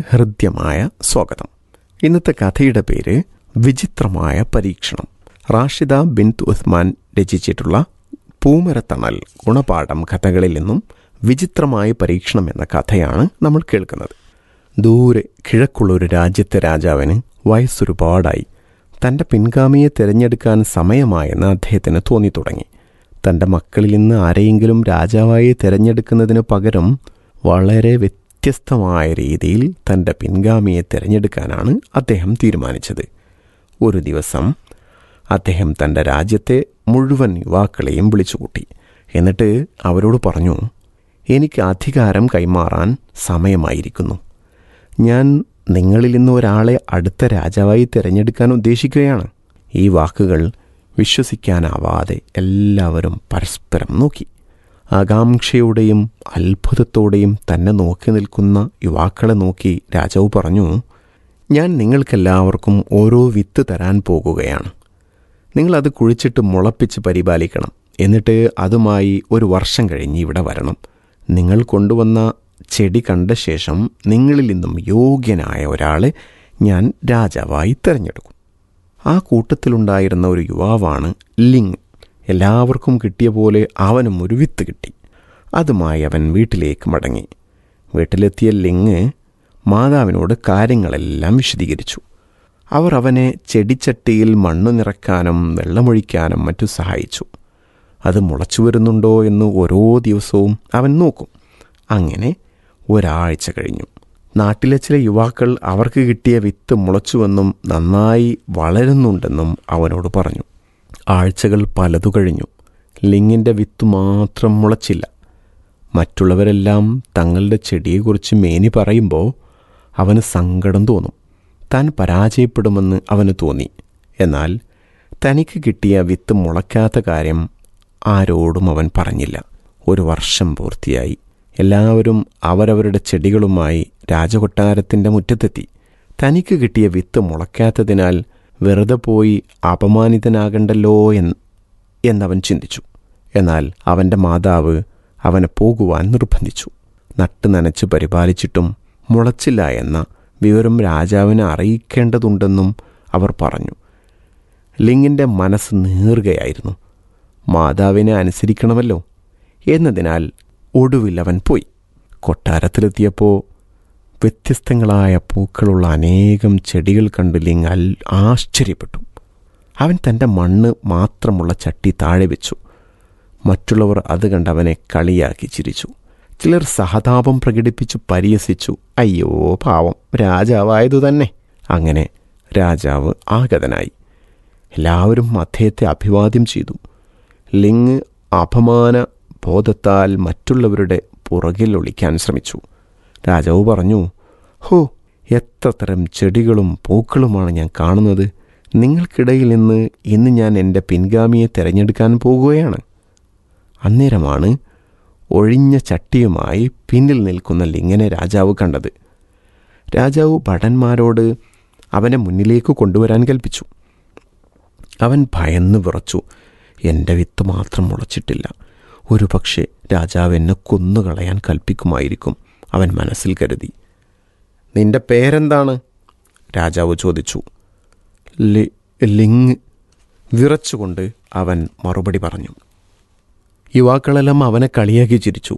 ഹൃദ്യമായ സ്വാഗതം ഇന്നത്തെ കഥയുടെ പേര് വിചിത്രമായ പരീക്ഷണം റാഷിദ ബിൻത് ഉസ്മാൻ രചിച്ചിട്ടുള്ള പൂമരത്തണൽ ഗുണപാഠം കഥകളിൽ നിന്നും വിചിത്രമായ പരീക്ഷണം എന്ന കഥയാണ് നമ്മൾ കേൾക്കുന്നത് ദൂരെ കിഴക്കുള്ള ഒരു രാജ്യത്തെ രാജാവിന് വയസ്സൊരുപാടായി തൻ്റെ പിൻഗാമിയെ തിരഞ്ഞെടുക്കാൻ സമയമായെന്ന് അദ്ദേഹത്തിന് തോന്നി തുടങ്ങി തൻ്റെ മക്കളിൽ നിന്ന് ആരെയെങ്കിലും രാജാവായി തിരഞ്ഞെടുക്കുന്നതിന് പകരം വളരെ വ്യത്യസ്തമായ രീതിയിൽ തൻ്റെ പിൻഗാമിയെ തിരഞ്ഞെടുക്കാനാണ് അദ്ദേഹം തീരുമാനിച്ചത് ഒരു ദിവസം അദ്ദേഹം തൻ്റെ രാജ്യത്തെ മുഴുവൻ യുവാക്കളെയും വിളിച്ചുകൂട്ടി എന്നിട്ട് അവരോട് പറഞ്ഞു എനിക്ക് അധികാരം കൈമാറാൻ സമയമായിരിക്കുന്നു ഞാൻ നിങ്ങളിൽ നിന്ന് ഒരാളെ അടുത്ത രാജാവായി തിരഞ്ഞെടുക്കാൻ ഉദ്ദേശിക്കുകയാണ് ഈ വാക്കുകൾ വിശ്വസിക്കാനാവാതെ എല്ലാവരും പരസ്പരം നോക്കി ആകാംക്ഷയോടെയും അത്ഭുതത്തോടെയും തന്നെ നോക്കി നിൽക്കുന്ന യുവാക്കളെ നോക്കി രാജാവ് പറഞ്ഞു ഞാൻ നിങ്ങൾക്കെല്ലാവർക്കും ഓരോ വിത്ത് തരാൻ പോകുകയാണ് നിങ്ങളത് കുഴിച്ചിട്ട് മുളപ്പിച്ച് പരിപാലിക്കണം എന്നിട്ട് അതുമായി ഒരു വർഷം കഴിഞ്ഞ് ഇവിടെ വരണം നിങ്ങൾ കൊണ്ടുവന്ന ചെടി കണ്ട ശേഷം നിങ്ങളിൽ നിന്നും യോഗ്യനായ ഒരാളെ ഞാൻ രാജാവായി തിരഞ്ഞെടുക്കും ആ കൂട്ടത്തിലുണ്ടായിരുന്ന ഒരു യുവാവാണ് ലിങ് എല്ലാവർക്കും കിട്ടിയ പോലെ അവനും ഒരു വിത്ത് കിട്ടി അതുമായി അവൻ വീട്ടിലേക്ക് മടങ്ങി വീട്ടിലെത്തിയ ലിങ് മാതാവിനോട് കാര്യങ്ങളെല്ലാം വിശദീകരിച്ചു അവർ അവനെ ചെടിച്ചട്ടിയിൽ മണ്ണ് നിറയ്ക്കാനും വെള്ളമൊഴിക്കാനും മറ്റു സഹായിച്ചു അത് മുളച്ചു വരുന്നുണ്ടോ എന്ന് ഓരോ ദിവസവും അവൻ നോക്കും അങ്ങനെ ഒരാഴ്ച കഴിഞ്ഞു നാട്ടിലെ ചില യുവാക്കൾ അവർക്ക് കിട്ടിയ വിത്ത് മുളച്ചുവെന്നും നന്നായി വളരുന്നുണ്ടെന്നും അവനോട് പറഞ്ഞു ആഴ്ചകൾ പലതു കഴിഞ്ഞു ലിങ്ങിൻ്റെ വിത്ത് മാത്രം മുളച്ചില്ല മറ്റുള്ളവരെല്ലാം തങ്ങളുടെ ചെടിയെക്കുറിച്ച് മേനി പറയുമ്പോൾ അവന് സങ്കടം തോന്നും താൻ പരാജയപ്പെടുമെന്ന് അവന് തോന്നി എന്നാൽ തനിക്ക് കിട്ടിയ വിത്ത് മുളയ്ക്കാത്ത കാര്യം ആരോടും അവൻ പറഞ്ഞില്ല ഒരു വർഷം പൂർത്തിയായി എല്ലാവരും അവരവരുടെ ചെടികളുമായി രാജകൊട്ടാരത്തിൻ്റെ മുറ്റത്തെത്തി തനിക്ക് കിട്ടിയ വിത്ത് മുളയ്ക്കാത്തതിനാൽ വെറുതെ പോയി അപമാനിതനാകണ്ടല്ലോ എന്ന് എന്നവൻ ചിന്തിച്ചു എന്നാൽ അവൻ്റെ മാതാവ് അവനെ പോകുവാൻ നിർബന്ധിച്ചു നട്ട് നനച്ച് പരിപാലിച്ചിട്ടും മുളച്ചില്ല എന്ന വിവരം രാജാവിനെ അറിയിക്കേണ്ടതുണ്ടെന്നും അവർ പറഞ്ഞു ലിങ്ങിൻ്റെ മനസ്സ് നീറുകയായിരുന്നു മാതാവിനെ അനുസരിക്കണമല്ലോ എന്നതിനാൽ ഒടുവിൽ അവൻ പോയി കൊട്ടാരത്തിലെത്തിയപ്പോൾ വ്യത്യസ്തങ്ങളായ പൂക്കളുള്ള അനേകം ചെടികൾ കണ്ട് ലിങ് അൽ ആശ്ചര്യപ്പെട്ടു അവൻ തൻ്റെ മണ്ണ് മാത്രമുള്ള ചട്ടി താഴെ വെച്ചു മറ്റുള്ളവർ അത് കണ്ട് അവനെ കളിയാക്കി ചിരിച്ചു ചിലർ സഹതാപം പ്രകടിപ്പിച്ചു പരിഹസിച്ചു അയ്യോ പാവം രാജാവായതു തന്നെ അങ്ങനെ രാജാവ് ആഗതനായി എല്ലാവരും അദ്ദേഹത്തെ അഭിവാദ്യം ചെയ്തു ലിങ് അപമാന ബോധത്താൽ മറ്റുള്ളവരുടെ പുറകിൽ ഒളിക്കാൻ ശ്രമിച്ചു രാജാവ് പറഞ്ഞു ഹോ എത്ര തരം ചെടികളും പൂക്കളുമാണ് ഞാൻ കാണുന്നത് നിങ്ങൾക്കിടയിൽ നിന്ന് ഇന്ന് ഞാൻ എൻ്റെ പിൻഗാമിയെ തിരഞ്ഞെടുക്കാൻ പോകുകയാണ് അന്നേരമാണ് ഒഴിഞ്ഞ ചട്ടിയുമായി പിന്നിൽ നിൽക്കുന്ന ലിങ്ങനെ രാജാവ് കണ്ടത് രാജാവ് ഭടന്മാരോട് അവനെ മുന്നിലേക്ക് കൊണ്ടുവരാൻ കൽപ്പിച്ചു അവൻ ഭയന്ന് വിറച്ചു എൻ്റെ വിത്ത് മാത്രം മുളച്ചിട്ടില്ല ഒരു പക്ഷേ രാജാവ് എന്നെ കൊന്നുകളയാൻ കൽപ്പിക്കുമായിരിക്കും അവൻ മനസ്സിൽ കരുതി നിന്റെ പേരെന്താണ് രാജാവ് ചോദിച്ചു ലി ലിങ് വിറച്ചുകൊണ്ട് അവൻ മറുപടി പറഞ്ഞു യുവാക്കളെല്ലാം അവനെ കളിയാക്കി ചിരിച്ചു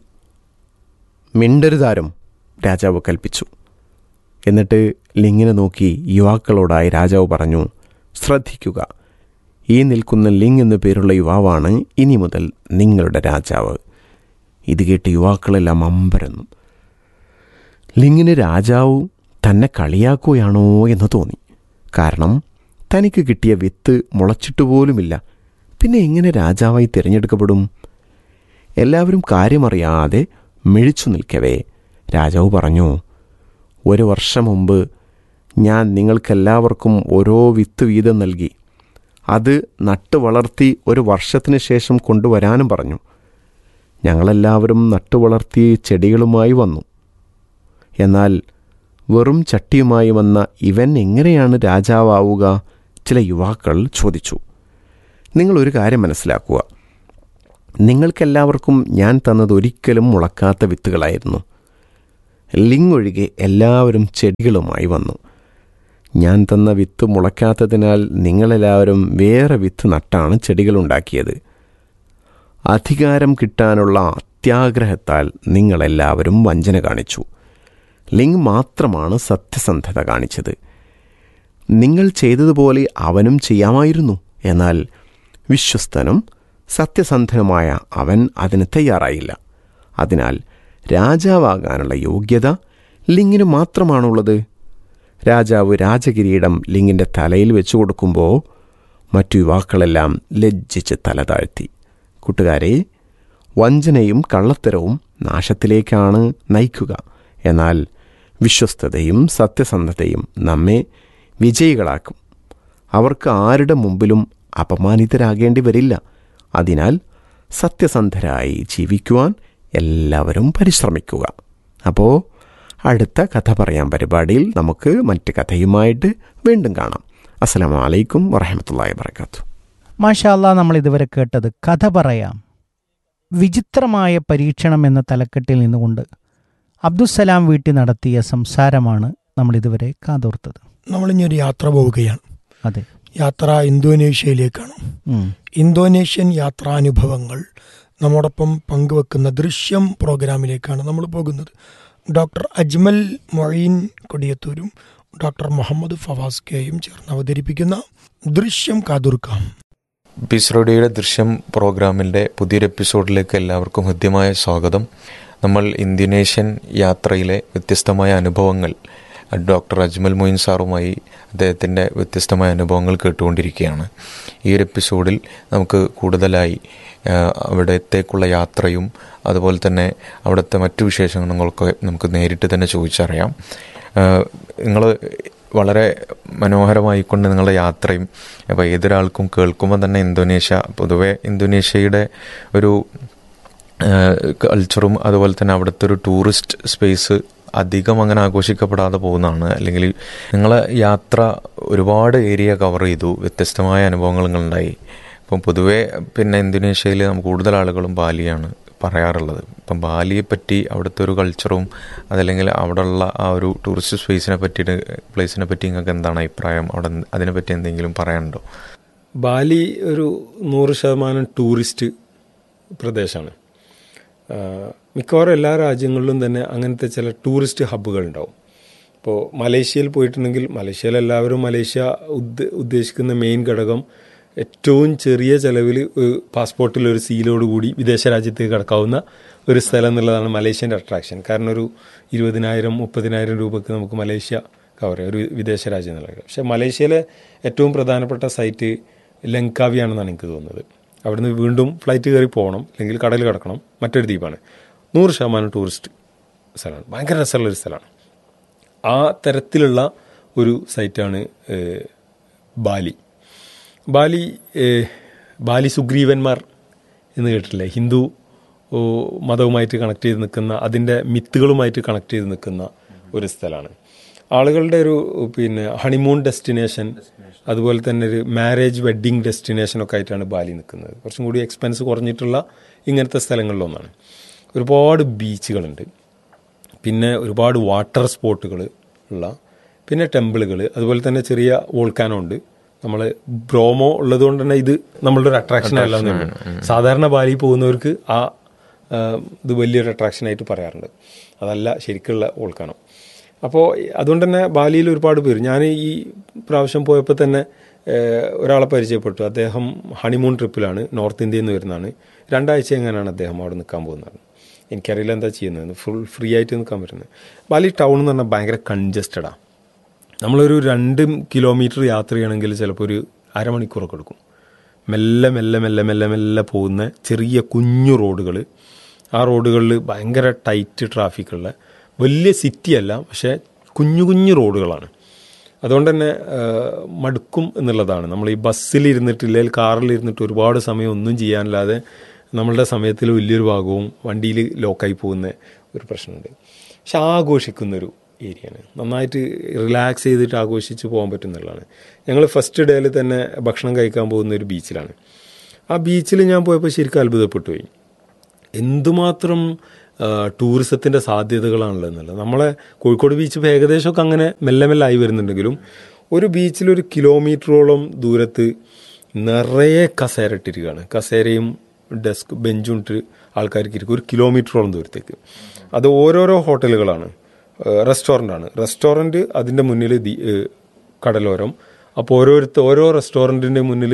മിണ്ടരുതാരം രാജാവ് കൽപ്പിച്ചു എന്നിട്ട് ലിങ്ങിനെ നോക്കി യുവാക്കളോടായി രാജാവ് പറഞ്ഞു ശ്രദ്ധിക്കുക ഈ നിൽക്കുന്ന ലിങ് എന്നു പേരുള്ള യുവാവാണ് ഇനി മുതൽ നിങ്ങളുടെ രാജാവ് ഇത് കേട്ട് യുവാക്കളെല്ലാം അമ്പരന്നു ലിങ്ങിന് രാജാവ് തന്നെ കളിയാക്കുകയാണോ എന്ന് തോന്നി കാരണം തനിക്ക് കിട്ടിയ വിത്ത് മുളച്ചിട്ട് പോലുമില്ല പിന്നെ എങ്ങനെ രാജാവായി തിരഞ്ഞെടുക്കപ്പെടും എല്ലാവരും കാര്യമറിയാതെ മിഴിച്ചു നിൽക്കവേ രാജാവ് പറഞ്ഞു ഒരു വർഷം മുമ്പ് ഞാൻ നിങ്ങൾക്കെല്ലാവർക്കും ഓരോ വിത്ത് വീതം നൽകി അത് നട്ട് വളർത്തി ഒരു വർഷത്തിന് ശേഷം കൊണ്ടുവരാനും പറഞ്ഞു ഞങ്ങളെല്ലാവരും നട്ടു വളർത്തി ചെടികളുമായി വന്നു എന്നാൽ വെറും ചട്ടിയുമായി വന്ന ഇവൻ എങ്ങനെയാണ് രാജാവാവുക ചില യുവാക്കൾ ചോദിച്ചു നിങ്ങൾ ഒരു കാര്യം മനസ്സിലാക്കുക നിങ്ങൾക്കെല്ലാവർക്കും ഞാൻ തന്നത് ഒരിക്കലും മുളക്കാത്ത വിത്തുകളായിരുന്നു ലിങ് ഒഴികെ എല്ലാവരും ചെടികളുമായി വന്നു ഞാൻ തന്ന വിത്ത് മുളയ്ക്കാത്തതിനാൽ നിങ്ങളെല്ലാവരും വേറെ വിത്ത് നട്ടാണ് ചെടികളുണ്ടാക്കിയത് അധികാരം കിട്ടാനുള്ള അത്യാഗ്രഹത്താൽ നിങ്ങളെല്ലാവരും വഞ്ചന കാണിച്ചു ലിങ് മാത്രമാണ് സത്യസന്ധത കാണിച്ചത് നിങ്ങൾ ചെയ്തതുപോലെ അവനും ചെയ്യാമായിരുന്നു എന്നാൽ വിശ്വസ്തനും സത്യസന്ധനുമായ അവൻ അതിന് തയ്യാറായില്ല അതിനാൽ രാജാവാകാനുള്ള യോഗ്യത ലിങ്ങിന് മാത്രമാണുള്ളത് രാജാവ് രാജകിരീടം ലിങ്ങിൻ്റെ തലയിൽ വെച്ചു കൊടുക്കുമ്പോൾ മറ്റു യുവാക്കളെല്ലാം ലജ്ജിച്ച് തല താഴ്ത്തി കൂട്ടുകാരെ വഞ്ചനയും കള്ളത്തരവും നാശത്തിലേക്കാണ് നയിക്കുക എന്നാൽ വിശ്വസ്തതയും സത്യസന്ധതയും നമ്മെ വിജയികളാക്കും അവർക്ക് ആരുടെ മുമ്പിലും അപമാനിതരാകേണ്ടി വരില്ല അതിനാൽ സത്യസന്ധരായി ജീവിക്കുവാൻ എല്ലാവരും പരിശ്രമിക്കുക അപ്പോൾ അടുത്ത കഥ പറയാൻ പരിപാടിയിൽ നമുക്ക് മറ്റ് കഥയുമായിട്ട് വീണ്ടും കാണാം അസ്സലാമു അലൈക്കും വറഹമത്തല്ലാ വർക്കാത്തു മാഷാല്ല നമ്മൾ ഇതുവരെ കേട്ടത് കഥ പറയാം വിചിത്രമായ പരീക്ഷണം എന്ന തലക്കെട്ടിൽ നിന്നുകൊണ്ട് അബ്ദുസലാം വീട്ടിൽ നടത്തിയ സംസാരമാണ് നമ്മൾ ഇതുവരെ കാതോർത്തത് നമ്മളിനി ഒരു യാത്ര പോവുകയാണ് അതെ യാത്ര ഇന്തോനേഷ്യയിലേക്കാണ് ഉം. ഇന്തോനേഷ്യൻ യാത്രാനുഭവങ്ങൾ നമ്മോടൊപ്പം പങ്കുവെക്കുന്ന ദൃശ്യം പ്രോഗ്രാമിലേക്കാണ് നമ്മൾ പോകുന്നത് ഡോക്ടർ അജ്മൽ മൊയ്ൻ കൊടിയത്തൂരും ഡോക്ടർ മുഹമ്മദ് ഫവാസ് കെയും ചേർന്ന് അവതരിപ്പിക്കുന്ന ദൃശ്യം കാതുർക്കാം ബിസ്രോഡിയുടെ ദൃശ്യം പ്രോഗ്രാമിൻ്റെ പുതിയൊരു എപ്പിസോഡിലേക്ക് എല്ലാവർക്കും ഹൃദ്യമായ സ്വാഗതം നമ്മൾ ഇന്തോനേഷ്യൻ യാത്രയിലെ വ്യത്യസ്തമായ അനുഭവങ്ങൾ ഡോക്ടർ അജ്മൽ മൊയിൻ സാറുമായി അദ്ദേഹത്തിൻ്റെ വ്യത്യസ്തമായ അനുഭവങ്ങൾ കേട്ടുകൊണ്ടിരിക്കുകയാണ് ഈ ഒരു എപ്പിസോഡിൽ നമുക്ക് കൂടുതലായി ആ, അവിടത്തേക്കുള്ള യാത്രയും അതുപോലെ തന്നെ അവിടുത്തെ മറ്റു വിശേഷങ്ങളൊക്കെ നമുക്ക് നേരിട്ട് തന്നെ ചോദിച്ചറിയാം നിങ്ങൾ വളരെ മനോഹരമായിക്കൊണ്ട് നിങ്ങളുടെ യാത്രയും അപ്പോൾ ഏതൊരാൾക്കും കേൾക്കുമ്പോൾ തന്നെ ഇന്തോനേഷ്യ പൊതുവെ ഇന്തോനേഷ്യയുടെ ഒരു കൾച്ചറും അതുപോലെ തന്നെ അവിടുത്തെ ഒരു ടൂറിസ്റ്റ് സ്പേസ് അധികം അങ്ങനെ ആഘോഷിക്കപ്പെടാതെ പോകുന്നതാണ് അല്ലെങ്കിൽ നിങ്ങളെ യാത്ര ഒരുപാട് ഏരിയ കവർ ചെയ്തു വ്യത്യസ്തമായ അനുഭവങ്ങൾ നിങ്ങളുണ്ടായി ഇപ്പം പൊതുവേ പിന്നെ ഇന്തോനേഷ്യയിൽ നമുക്ക് കൂടുതൽ ആളുകളും ബാലിയാണ് പറയാറുള്ളത് ഇപ്പം ബാലിയെ പറ്റി അവിടുത്തെ ഒരു കൾച്ചറും അതല്ലെങ്കിൽ അവിടെയുള്ള ആ ഒരു ടൂറിസ്റ്റ് സ്പേസിനെ പറ്റിയിട്ട് പ്ലേസിനെ പറ്റി നിങ്ങൾക്ക് എന്താണ് അഭിപ്രായം അവിടെ അതിനെപ്പറ്റി എന്തെങ്കിലും പറയാനുണ്ടോ ബാലി ഒരു നൂറ് ശതമാനം ടൂറിസ്റ്റ് പ്രദേശമാണ് മിക്കവാറും എല്ലാ രാജ്യങ്ങളിലും തന്നെ അങ്ങനത്തെ ചില ടൂറിസ്റ്റ് ഹബ്ബുകൾ ഉണ്ടാവും ഇപ്പോൾ മലേഷ്യയിൽ പോയിട്ടുണ്ടെങ്കിൽ മലേഷ്യയിൽ എല്ലാവരും മലേഷ്യ ഉദ്ദ ഉദ്ദേശിക്കുന്ന മെയിൻ ഘടകം ഏറ്റവും ചെറിയ ചെലവിൽ പാസ്പോർട്ടിൽ ഒരു സീലോട് കൂടി വിദേശ രാജ്യത്തേക്ക് കടക്കാവുന്ന ഒരു സ്ഥലം എന്നുള്ളതാണ് മലേഷ്യൻ്റെ അട്രാക്ഷൻ കാരണം ഒരു ഇരുപതിനായിരം മുപ്പതിനായിരം രൂപയ്ക്ക് നമുക്ക് മലേഷ്യ കവർ ചെയ്യാം ഒരു വിദേശ രാജ്യം എന്നുള്ളത് പക്ഷേ മലേഷ്യയിലെ ഏറ്റവും പ്രധാനപ്പെട്ട സൈറ്റ് ലങ്കാവിയാണെന്നാണ് എനിക്ക് തോന്നുന്നത് അവിടുന്ന് വീണ്ടും ഫ്ലൈറ്റ് കയറി പോകണം അല്ലെങ്കിൽ കടൽ കിടക്കണം മറ്റൊരു ദ്വീപാണ് നൂറ് ശതമാനം ടൂറിസ്റ്റ് സ്ഥലമാണ് ഭയങ്കര രസമുള്ള ഒരു സ്ഥലമാണ് ആ തരത്തിലുള്ള ഒരു സൈറ്റാണ് ഏഹ്, ബാലി ബാലി ഏഹ്, ബാലി സുഗ്രീവന്മാർ എന്ന് കേട്ടിട്ടില്ലേ ഹിന്ദു ഓ, മതവുമായിട്ട് കണക്ട് ചെയ്ത് നിൽക്കുന്ന അതിൻ്റെ മിത്തുകളുമായിട്ട് കണക്ട് ചെയ്ത് നിൽക്കുന്ന ഒരു സ്ഥലമാണ് ആളുകളുടെ ഒരു പിന്നെ ഹണിമൂൺ ഡെസ്റ്റിനേഷൻ അതുപോലെ തന്നെ ഒരു മാരേജ് വെഡ്ഡിങ് ഡെസ്റ്റിനേഷൻ ഒക്കെ ആയിട്ടാണ് ബാലി നിൽക്കുന്നത് കുറച്ചും കൂടി എക്സ്പെൻസ് കുറഞ്ഞിട്ടുള്ള ഇങ്ങനത്തെ സ്ഥലങ്ങളിലൊന്നാണ് ഒരുപാട് ബീച്ചുകളുണ്ട് പിന്നെ ഒരുപാട് വാട്ടർ സ്പോട്ടുകൾ ഉള്ള പിന്നെ ടെമ്പിളുകൾ അതുപോലെ തന്നെ ചെറിയ വോൾക്കാനോ ഉണ്ട് നമ്മൾ ബ്രോമോ ഉള്ളത് കൊണ്ട് തന്നെ ഇത് നമ്മളുടെ ഒരു അട്രാക്ഷൻ അല്ല എന്നേ ഉള്ളൂ. സാധാരണ ബാലി പോകുന്നവർക്ക് ആ ആ, ഇത് വലിയൊരു അട്രാക്ഷൻ ആയിട്ട് പറയാറുണ്ട് അതല്ല ശരിക്കുള്ള വോൾക്കാനോ അപ്പോൾ അതുകൊണ്ട് തന്നെ ബാലിയിൽ ഒരുപാട് പേര് ഞാൻ ഈ പ്രാവശ്യം പോയപ്പോൾ തന്നെ ഏഹ്, ഒരാളെ പരിചയപ്പെട്ടു അദ്ദേഹം ഹണിമൂൺ ട്രിപ്പിലാണ് നോർത്ത് ഇന്ത്യയിൽ നിന്ന് വരുന്നതാണ് രണ്ടാഴ്ച എങ്ങനെയാണ് അദ്ദേഹം അവിടെ നിൽക്കാൻ പോകുന്നത് എനിക്കറിയില്ല എന്താ ചെയ്യുന്നത് ഫുൾ ഫ്രീ ആയിട്ട് നിൽക്കാൻ പറ്റുന്നത് ബാലി ടൗൺ എന്ന് പറഞ്ഞാൽ ഭയങ്കര കൺജസ്റ്റഡാണ് നമ്മളൊരു രണ്ട് കിലോമീറ്റർ യാത്ര ചെയ്യണമെങ്കിൽ ചിലപ്പോൾ ഒരു അരമണിക്കൂറൊക്കെ എടുക്കും മെല്ലെ മെല്ലെ മെല്ലെ മെല്ലെ മെല്ലെ പോകുന്ന ചെറിയ കുഞ്ഞു റോഡുകൾ ആ റോഡുകളിൽ ഭയങ്കര ടൈറ്റ് ട്രാഫിക്കുള്ള വലിയ സിറ്റി അല്ല പക്ഷേ കുഞ്ഞു കുഞ്ഞു റോഡുകളാണ് അതുകൊണ്ട് തന്നെ ആ, മടുക്കും എന്നുള്ളതാണ് നമ്മൾ ഈ ബസ്സിൽ ഇരുന്നിട്ടില്ലെങ്കിൽ കാറിൽ ഇരുന്നിട്ട് ഒരുപാട് സമയം ഒന്നും ചെയ്യാനില്ലാതെ നമ്മളുടെ സമയത്തിൽ വലിയൊരു ഭാഗവും വണ്ടിയിൽ ലോക്കായി പോകുന്ന ഒരു പ്രശ്നമുണ്ട് പക്ഷെ ആഘോഷിക്കുന്നൊരു ഏരിയയാണ് നന്നായിട്ട് റിലാക്സ് ചെയ്തിട്ട് ആഘോഷിച്ച് പോകാൻ പറ്റുന്നുള്ളതാണ് ഞങ്ങൾ ഫസ്റ്റ് ഡേയിൽ തന്നെ ഭക്ഷണം കഴിക്കാൻ പോകുന്ന ഒരു ബീച്ചിലാണ് ആ ബീച്ചിൽ ഞാൻ പോയപ്പോൾ ശരിക്കും അത്ഭുതപ്പെട്ടു പോയി എന്തുമാത്രം ടൂറിസത്തിൻ്റെ സാധ്യതകളാണല്ലോ എന്നുള്ളത് നമ്മളെ കോഴിക്കോട് ബീച്ച് ഇപ്പോൾ ഏകദേശമൊക്കെ അങ്ങനെ മെല്ലെ മെല്ലെ ആയി വരുന്നുണ്ടെങ്കിലും ഒരു ബീച്ചിൽ ഒരു കിലോമീറ്ററോളം ദൂരത്ത് നിറയെ കസേര ഇട്ടിരിക്കുകയാണ് കസേരയും ഡെസ്ക് ബെഞ്ചും ഇട്ട് ആൾക്കാർക്ക് ഇരിക്കും ഒരു കിലോമീറ്ററോളം ദൂരത്തേക്ക് അത് ഓരോരോ ഹോട്ടലുകളാണ് റെസ്റ്റോറൻ്റ് ആണ് റെസ്റ്റോറൻറ്റ് അതിൻ്റെ മുന്നിൽ ദി- ഏഹ് കടലോരം അപ്പോൾ ഓരോരുത്തർ ഓരോ റെസ്റ്റോറൻറ്റിൻ്റെ മുന്നിൽ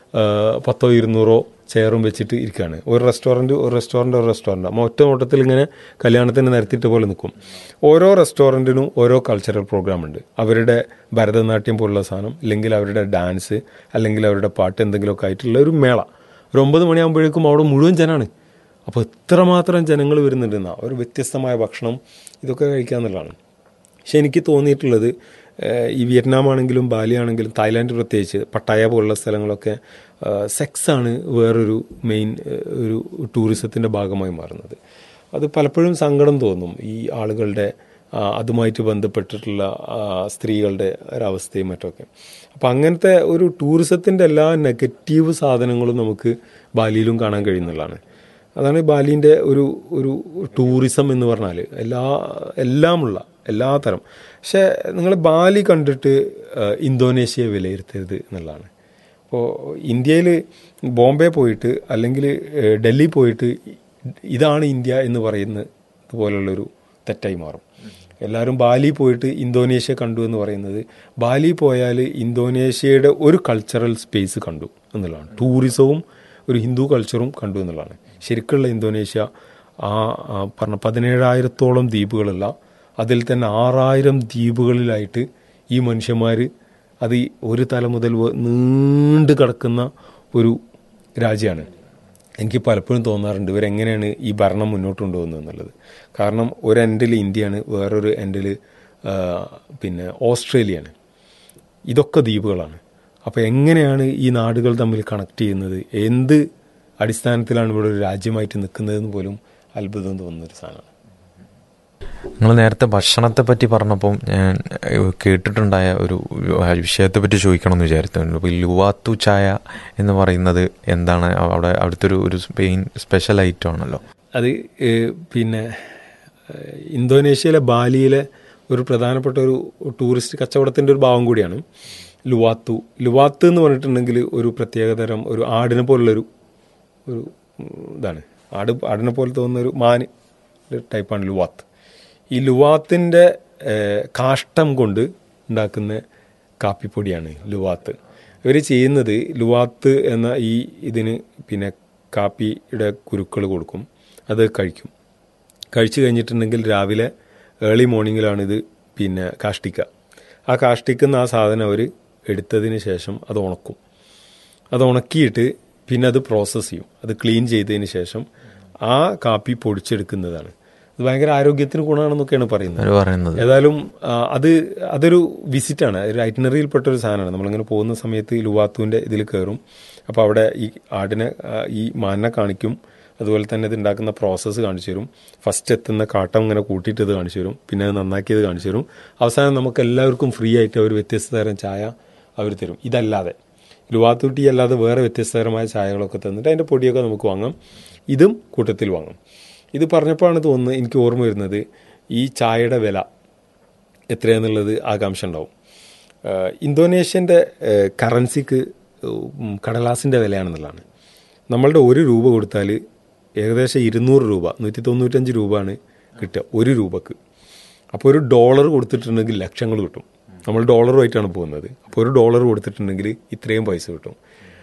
പത്തോ ഇരുന്നൂറോ ചെയറും വെച്ചിട്ട് ഇരിക്കുകയാണ് ഒരു റെസ്റ്റോറൻറ്റ് ഒരു റെസ്റ്റോറൻറ്റ് ഒരു റെസ്റ്റോറൻറ്റ് അപ്പോൾ ഒറ്റ നോട്ടത്തിൽ ഇങ്ങനെ കല്യാണത്തിന് നിരത്തിയിട്ട് പോലെ നിൽക്കും ഓരോ റെസ്റ്റോറൻറ്റിനും ഓരോ കൾച്ചറൽ പ്രോഗ്രാം ഉണ്ട് അവരുടെ ഭരതനാട്യം പോലുള്ള സാധനം അല്ലെങ്കിൽ അവരുടെ ഡാൻസ് അല്ലെങ്കിൽ അവരുടെ പാട്ട് എന്തെങ്കിലുമൊക്കെ ആയിട്ടുള്ള ഒരു മേള ഒരു ഒമ്പത് മണിയാകുമ്പോഴേക്കും അവിടെ മുഴുവൻ ജനമാണ് അപ്പോൾ എത്രമാത്രം ജനങ്ങൾ വരുന്നുണ്ടെന്നാ ഒരു വ്യത്യസ്തമായ ഭക്ഷണം ഇതൊക്കെ കഴിക്കുക എന്നുള്ളതാണ് പക്ഷെ എനിക്ക് തോന്നിയിട്ടുള്ളത് ഏഹ്, ഈ വിയറ്റ്നാം ആണെങ്കിലും ബാലി ആണെങ്കിലും തായ്ലാൻഡ് പ്രത്യേകിച്ച് പട്ടായ പോലുള്ള സ്ഥലങ്ങളൊക്കെ സെക്സ് ആണ് വേറൊരു മെയിൻ ഏഹ്, ഒരു ടൂറിസത്തിൻ്റെ ഭാഗമായി മാറുന്നത് അത് പലപ്പോഴും സങ്കടം തോന്നും ഈ ആളുകളുടെ ആ, അതുമായിട്ട് ബന്ധപ്പെട്ടിട്ടുള്ള ആ, സ്ത്രീകളുടെ ഒരവസ്ഥയും മറ്റൊക്കെ അപ്പം അങ്ങനത്തെ ഒരു ടൂറിസത്തിൻ്റെ എല്ലാ നെഗറ്റീവ് സാധനങ്ങളും നമുക്ക് ബാലിയിലും കാണാൻ കഴിയുന്നുള്ളതാണ് അതാണ് ബാലിൻ്റെ ഒരു ഒരു ടൂറിസം എന്ന് പറഞ്ഞാൽ എല്ലാ എല്ലാമുള്ള എല്ലാ തരം പക്ഷേ നിങ്ങൾ ബാലി കണ്ടിട്ട് ആ, ഇന്തോനേഷ്യയെ വിലയിരുത്തരുത് എന്നുള്ളതാണ് അപ്പോൾ ഇന്ത്യയിൽ ബോംബെ പോയിട്ട് അല്ലെങ്കിൽ ഏഹ്, ഡൽഹി പോയിട്ട് ഇതാണ് ഇന്ത്യ എന്ന് പറയുന്നത് പോലുള്ളൊരു തെറ്റായി മാറും എല്ലാവരും ബാലി പോയിട്ട് ഇന്തോനേഷ്യ കണ്ടു എന്ന് പറയുന്നത് ബാലി പോയാൽ ഇന്തോനേഷ്യയുടെ ഒരു കൾച്ചറൽ സ്പേസ് കണ്ടു എന്നുള്ളതാണ് ടൂറിസവും ഒരു ഹിന്ദു കൾച്ചറും കണ്ടു എന്നുള്ളതാണ് ശരിക്കുള്ള ഇന്തോനേഷ്യ ആ ആ പറഞ്ഞ പതിനേഴായിരത്തോളം ദ്വീപുകളുള്ള അതിൽ തന്നെ ആറായിരം ദ്വീപുകളിലായിട്ട് ഈ മനുഷ്യന്മാർ അത് ഈ ഒരു തല മുതൽ വ- നീണ്ടു കിടക്കുന്ന ഒരു രാജ്യമാണ് എനിക്ക് പലപ്പോഴും തോന്നാറുണ്ട് ഇവരെങ്ങനെയാണ് ഈ ഭരണം മുന്നോട്ട് കൊണ്ടുപോകുന്നത് എന്നുള്ളത് കാരണം ഒരു എൻഡിൽ ഇന്ത്യയാണ് വേറൊരു എൻഡിൽ പിന്നെ ഓസ്ട്രേലിയയാണ് ഇതൊക്കെ ദ്വീപുകളാണ് അപ്പോൾ എങ്ങനെയാണ് ഈ നാടുകൾ തമ്മിൽ കണക്ട് ചെയ്യുന്നത് എന്ത് അടിസ്ഥാനത്തിലാണ് ഇവിടെ ഒരു രാജ്യമായിട്ട് നിൽക്കുന്നതെന്ന് പോലും അത്ഭുതം തോന്നുന്നൊരു സാധനമാണ് നിങ്ങൾ നേരത്തെ ഭക്ഷണത്തെ പറ്റി പറഞ്ഞപ്പോൾ ഞാൻ ഏഹ്, കേട്ടിട്ടുണ്ടായ ഒരു വിഷയത്തെ പറ്റി ചോദിക്കണം എന്ന് വിചാരിച്ചിട്ടുണ്ട് ഇപ്പോൾ ഈ ലുവാത്തു ചായ എന്ന് പറയുന്നത് എന്താണ് അവിടെ അവിടുത്തെ ഒരു ഒരു സ്പെയിൻ സ്പെഷ്യൽ ഐറ്റം ആണല്ലോ അത് ഏഹ്, പിന്നെ ഏഹ്, ഇന്തോനേഷ്യയിലെ ബാലിയിലെ ഒരു പ്രധാനപ്പെട്ട ഒരു ടൂറിസ്റ്റ് കച്ചവടത്തിൻ്റെ ഒരു ഭാഗം കൂടിയാണ് ലുവാത്തു ലുവാത്ത് എന്ന് പറഞ്ഞിട്ടുണ്ടെങ്കിൽ ഒരു പ്രത്യേകതരം ഒരു ആടിനെ പോലുള്ളൊരു ഒരു ഉം, ഇതാണ് ആട് ആടിനെ പോലെ തോന്നുന്ന ഒരു മാന് ടൈപ്പാണ് ലുവാത്ത് ഈ ലുവാത്തിൻ്റെ ഏഹ്, കാഷ്ടം കൊണ്ട് ഉണ്ടാക്കുന്ന കാപ്പിപ്പൊടിയാണ് ലുവാത്ത് ഇവർ ചെയ്യുന്നത് ലുവാത്ത് എന്ന ഈ ഇതിന് പിന്നെ കാപ്പിയുടെ കുരുക്കൾ കൊടുക്കും അത് കഴിക്കും കഴിച്ചു കഴിഞ്ഞിട്ടുണ്ടെങ്കിൽ രാവിലെ ഏർലി മോർണിംഗിലാണ് ഇത് പിന്നെ കാഷ്ടിക്കുക ആ കാഷ്ടിക്കുന്ന ആ സാധനം അവർ എടുത്തതിന് ശേഷം അത് ഉണക്കും അത് ഉണക്കിയിട്ട് പിന്നെ അത് പ്രോസസ്സ് ചെയ്യും അത് ക്ലീൻ ചെയ്തതിന് ശേഷം ആ കാപ്പി പൊടിച്ചെടുക്കുന്നതാണ് ഇത് ഭയങ്കര ആരോഗ്യത്തിന് ഗുണമാണെന്നൊക്കെയാണ് പറയുന്നത് അവർ പറയുന്നത് ഏതായാലും ആ, അത് അതൊരു വിസിറ്റാണ് ഒരു ഐറ്റിനറിയിൽപ്പെട്ട ഒരു സാധനമാണ് നമ്മളിങ്ങനെ പോകുന്ന സമയത്ത് ലുവാത്തുവിൻ്റെ ഇതിൽ കയറും അപ്പോൾ അവിടെ ഈ ആടിനെ ആ, ഈ മാനിനെ കാണിക്കും അതുപോലെ തന്നെ ഇത് ഉണ്ടാക്കുന്ന പ്രോസസ്സ് കാണിച്ചു തരും ഫസ്റ്റ് എത്തുന്ന കാട്ടം ഇങ്ങനെ കൂട്ടിയിട്ട് ഇത് കാണിച്ചു തരും പിന്നെ അത് നന്നാക്കിയത് കാണിച്ചു തരും അവസാനം നമുക്ക് എല്ലാവർക്കും ഫ്രീ ആയിട്ട് ഒരു വ്യത്യസ്ത തരം ചായ അവർ തരും ഇതല്ലാതെ ലുവാത്തു ടീ അല്ലാതെ വേറെ വ്യത്യസ്തതരമായ ചായകളൊക്കെ തന്നിട്ട് അതിൻ്റെ പൊടിയൊക്കെ നമുക്ക് വാങ്ങാം ഇതും കൂട്ടത്തിൽ വാങ്ങാം ഇത് പറഞ്ഞപ്പോഴാണ് തോന്നുന്നത് എനിക്ക് ഓർമ്മ വരുന്നത് ഈ ചായയുടെ വില എത്രയാന്നുള്ളത് ആകാംക്ഷ ഉണ്ടാവും ആഹ് ഇന്തോനേഷ്യൻ്റെ ആഹ് കറൻസിക്ക് ഉം കടലാസിൻ്റെ വിലയാണെന്നുള്ളതാണ് നമ്മളുടെ ഒരു രൂപ കൊടുത്താൽ ഏകദേശം ഇരുന്നൂറ് രൂപ നൂറ്റി തൊണ്ണൂറ്റഞ്ച് രൂപയാണ് കിട്ടുക ഒരു രൂപക്ക് അപ്പോൾ ഒരു ഡോളർ കൊടുത്തിട്ടുണ്ടെങ്കിൽ ലക്ഷങ്ങൾ കിട്ടും നമ്മൾ ഡോളറുമായിട്ടാണ് പോകുന്നത് അപ്പോൾ ഒരു ഡോളർ കൊടുത്തിട്ടുണ്ടെങ്കിൽ ഇത്രയും പൈസ കിട്ടും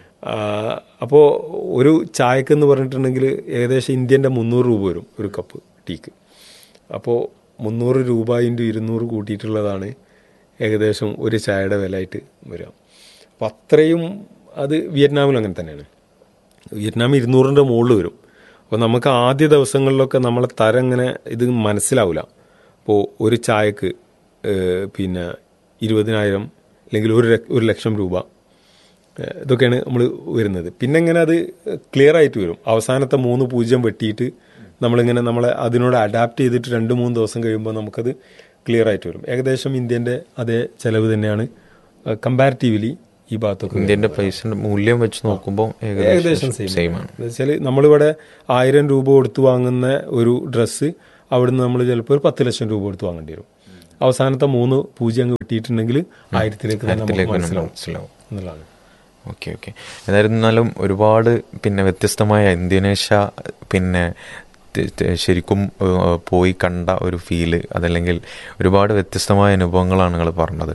അപ്പോൾ ഒരു ചായക്കെന്ന് പറഞ്ഞിട്ടുണ്ടെങ്കിൽ ഏകദേശം ഇന്ത്യൻ്റെ മുന്നൂറ് രൂപ വരും ഒരു കപ്പ് ടീക്ക് അപ്പോൾ മുന്നൂറ് രൂപ ഇൻറ്റു ഇരുന്നൂറ് കൂട്ടിയിട്ടുള്ളതാണ് ഏകദേശം ഒരു ചായയുടെ വില ആയിട്ട് വരിക അപ്പം അത്രയും അത് വിയറ്റ്നാമിലും അങ്ങനെ തന്നെയാണ് വിയറ്റ്നാം ഇരുന്നൂറിൻ്റെ മുകളിൽ വരും അപ്പോൾ നമുക്ക് ആദ്യ ദിവസങ്ങളിലൊക്കെ നമ്മളെ തരം ഇങ്ങനെ ഇത് മനസ്സിലാവില്ല അപ്പോൾ ഒരു ചായക്ക് ഏഹ്, പിന്നെ ഇരുപതിനായിരം അല്ലെങ്കിൽ ഒരു ലക്ഷ- ഒരു ലക്ഷം രൂപ ഏഹ്, ഇതൊക്കെയാണ് നമ്മൾ വരുന്നത് പിന്നെ ഇങ്ങനെ അത് ക്ലിയർ ആയിട്ട് വരും അവസാനത്തെ മൂന്ന് പൂജ്യം വെട്ടിയിട്ട് നമ്മളിങ്ങനെ നമ്മളെ അതിനോട് അഡാപ്റ്റ് ചെയ്തിട്ട് രണ്ട് മൂന്ന് ദിവസം കഴിയുമ്പോൾ നമുക്കത് ക്ലിയർ ആയിട്ട് വരും ഏകദേശം ഇന്ത്യൻ്റെ അതേ ചിലവ് തന്നെയാണ് കമ്പാരിറ്റീവ്ലി ഈ ഭാഗത്തൊക്കെ ഇന്ത്യന്റെ പൈസന്റെ മൂല്യം വെച്ച് നോക്കുമ്പോൾ ഏകദേശം ഏകദേശം സെയിം സെയിം ആണ് എന്ന് വെച്ചാൽ നമ്മളിവിടെ ആയിരം രൂപ കൊടുത്ത് വാങ്ങുന്ന ഒരു ഡ്രസ്സ് അവിടുന്ന് നമ്മൾ ചിലപ്പോൾ ഒരു പത്ത് ലക്ഷം രൂപ കൊടുത്ത് വാങ്ങേണ്ടി വരും അവസാനത്തെ മൂന്ന് പൂജ്യം അങ്ങ് കിട്ടിയിട്ടുണ്ടെങ്കിൽ ആയിരത്തിലേക്ക് തന്നെ നമുക്ക് ആയിരത്തിലേക്ക് മനസ്സിലാവും മനസ്സിലാവും എന്നുള്ളതാണ് ഓക്കെ ഓക്കെ എന്തായിരുന്നാലും ഒരുപാട് പിന്നെ വ്യത്യസ്തമായ ഇന്തോനേഷ്യ പിന്നെ ത- ത- ശരിക്കും ഏഹ്, പോയി കണ്ട ഒരു ഫീല് അതല്ലെങ്കിൽ ഒരുപാട് വ്യത്യസ്തമായ അനുഭവങ്ങളാണ് നിങ്ങൾ പറഞ്ഞത്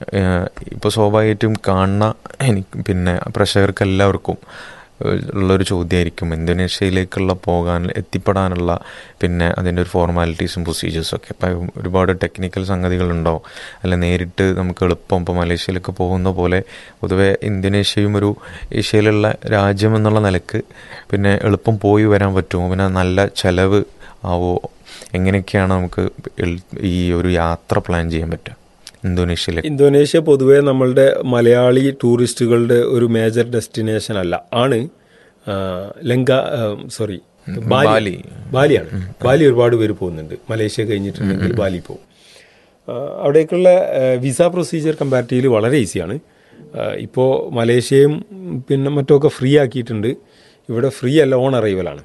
ഇപ്പോൾ സ്വാഭാവികമായിട്ടും കാണുന്ന എനിക്ക് പിന്നെ പ്രേക്ഷകർക്ക് എല്ലാവർക്കും ഏഹ്, ഉള്ളൊരു ചോദ്യമായിരിക്കും ഇന്തോനേഷ്യയിലേക്കുള്ള പോകാൻ എത്തിപ്പെടാനുള്ള പിന്നെ അതിൻ്റെ ഒരു ഫോർമാലിറ്റീസും പ്രൊസീജിയേഴ്സും ഒക്കെ അപ്പം ഒരുപാട് ടെക്നിക്കൽ സംഗതികളുണ്ടാവും അല്ല നേരിട്ട് നമുക്ക് എളുപ്പം ഇപ്പോൾ മലേഷ്യയിലൊക്കെ പോകുന്ന പോലെ പൊതുവെ ഇന്തോനേഷ്യയും ഒരു ഏഷ്യയിലുള്ള രാജ്യം എന്നുള്ള നിലക്ക് പിന്നെ എളുപ്പം പോയി വരാൻ പറ്റുമോ പിന്നെ നല്ല ചെലവ് ആവോ എങ്ങനെയൊക്കെയാണ് നമുക്ക് എൾ- ഈ ഒരു യാത്ര പ്ലാൻ ചെയ്യാൻ പറ്റുക ഇന്തോനേഷ്യയിലേക്ക് ഇന്തോനേഷ്യ പൊതുവെ നമ്മളുടെ മലയാളി ടൂറിസ്റ്റുകളുടെ ഒരു മേജർ ഡെസ്റ്റിനേഷൻ അല്ല ആണ് ആ, ലങ്ക സോറി ബാലി ബാലി. ബാലിയാണ് ബാലി ഒരുപാട് പേര് പോകുന്നുണ്ട് മലേഷ്യ കഴിഞ്ഞിട്ടുണ്ടെങ്കിൽ ബാലി പോകും ആ, അവിടേക്കുള്ള വിസ പ്രൊസീജിയർ കമ്പാരിറ്റീവ്ലി വളരെ ഈസിയാണ് ഇപ്പോൾ മലേഷ്യയും പിന്നെ മറ്റുമൊക്കെ ഫ്രീ ആക്കിയിട്ടുണ്ട് ഇവിടെ ഫ്രീ അല്ല ഓൺ അറൈവലാണ്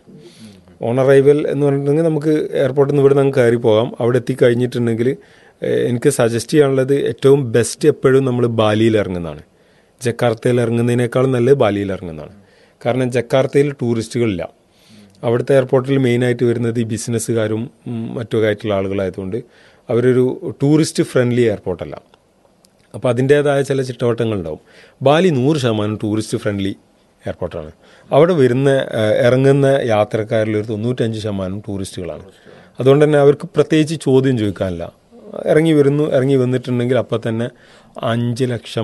ഓൺ അറൈവൽ എന്ന് പറഞ്ഞിട്ടുണ്ടെങ്കിൽ നമുക്ക് എയർപോർട്ടിൽ നിന്ന് ഇവിടെ നമുക്ക് കയറി പോകാം അവിടെ എത്തിക്കഴിഞ്ഞിട്ടുണ്ടെങ്കിൽ ഏഹ്, എനിക്ക് സജസ്റ്റ് ചെയ്യാനുള്ളത് ഏറ്റവും ബെസ്റ്റ് എപ്പോഴും നമ്മൾ ബാലിയിൽ ഇറങ്ങുന്നതാണ് ജക്കാർത്തയിൽ ഇറങ്ങുന്നതിനേക്കാളും നല്ലത് ബാലിയിൽ ഇറങ്ങുന്നതാണ് കാരണം ജക്കാർത്തയിൽ ടൂറിസ്റ്റുകളില്ല അവിടുത്തെ എയർപോർട്ടിൽ മെയിനായിട്ട് വരുന്നത് ഈ ബിസിനസ്സുകാരും ഉം, മറ്റുമൊക്കെ ആയിട്ടുള്ള ആളുകളായതുകൊണ്ട് അവരൊരു ടൂറിസ്റ്റ് ഫ്രണ്ട്ലി എയർപോർട്ടല്ല അപ്പോൾ അതിൻ്റേതായ ചില ചിട്ടവട്ടങ്ങളുണ്ടാവും ബാലി നൂറ് ശതമാനം ടൂറിസ്റ്റ് ഫ്രണ്ട്ലി എയർപോർട്ടാണ് അവിടെ വരുന്ന ഏഹ്, ഇറങ്ങുന്ന യാത്രക്കാരിൽ ഒരു തൊണ്ണൂറ്റഞ്ച് ശതമാനം ടൂറിസ്റ്റുകളാണ് അതുകൊണ്ട് തന്നെ അവർക്ക് പ്രത്യേകിച്ച് ചോദ്യം ചോദിക്കാനില്ല ഇറങ്ങി വരുന്നു ഇറങ്ങി വന്നിട്ടുണ്ടെങ്കിൽ അപ്പം തന്നെ അഞ്ച് ലക്ഷം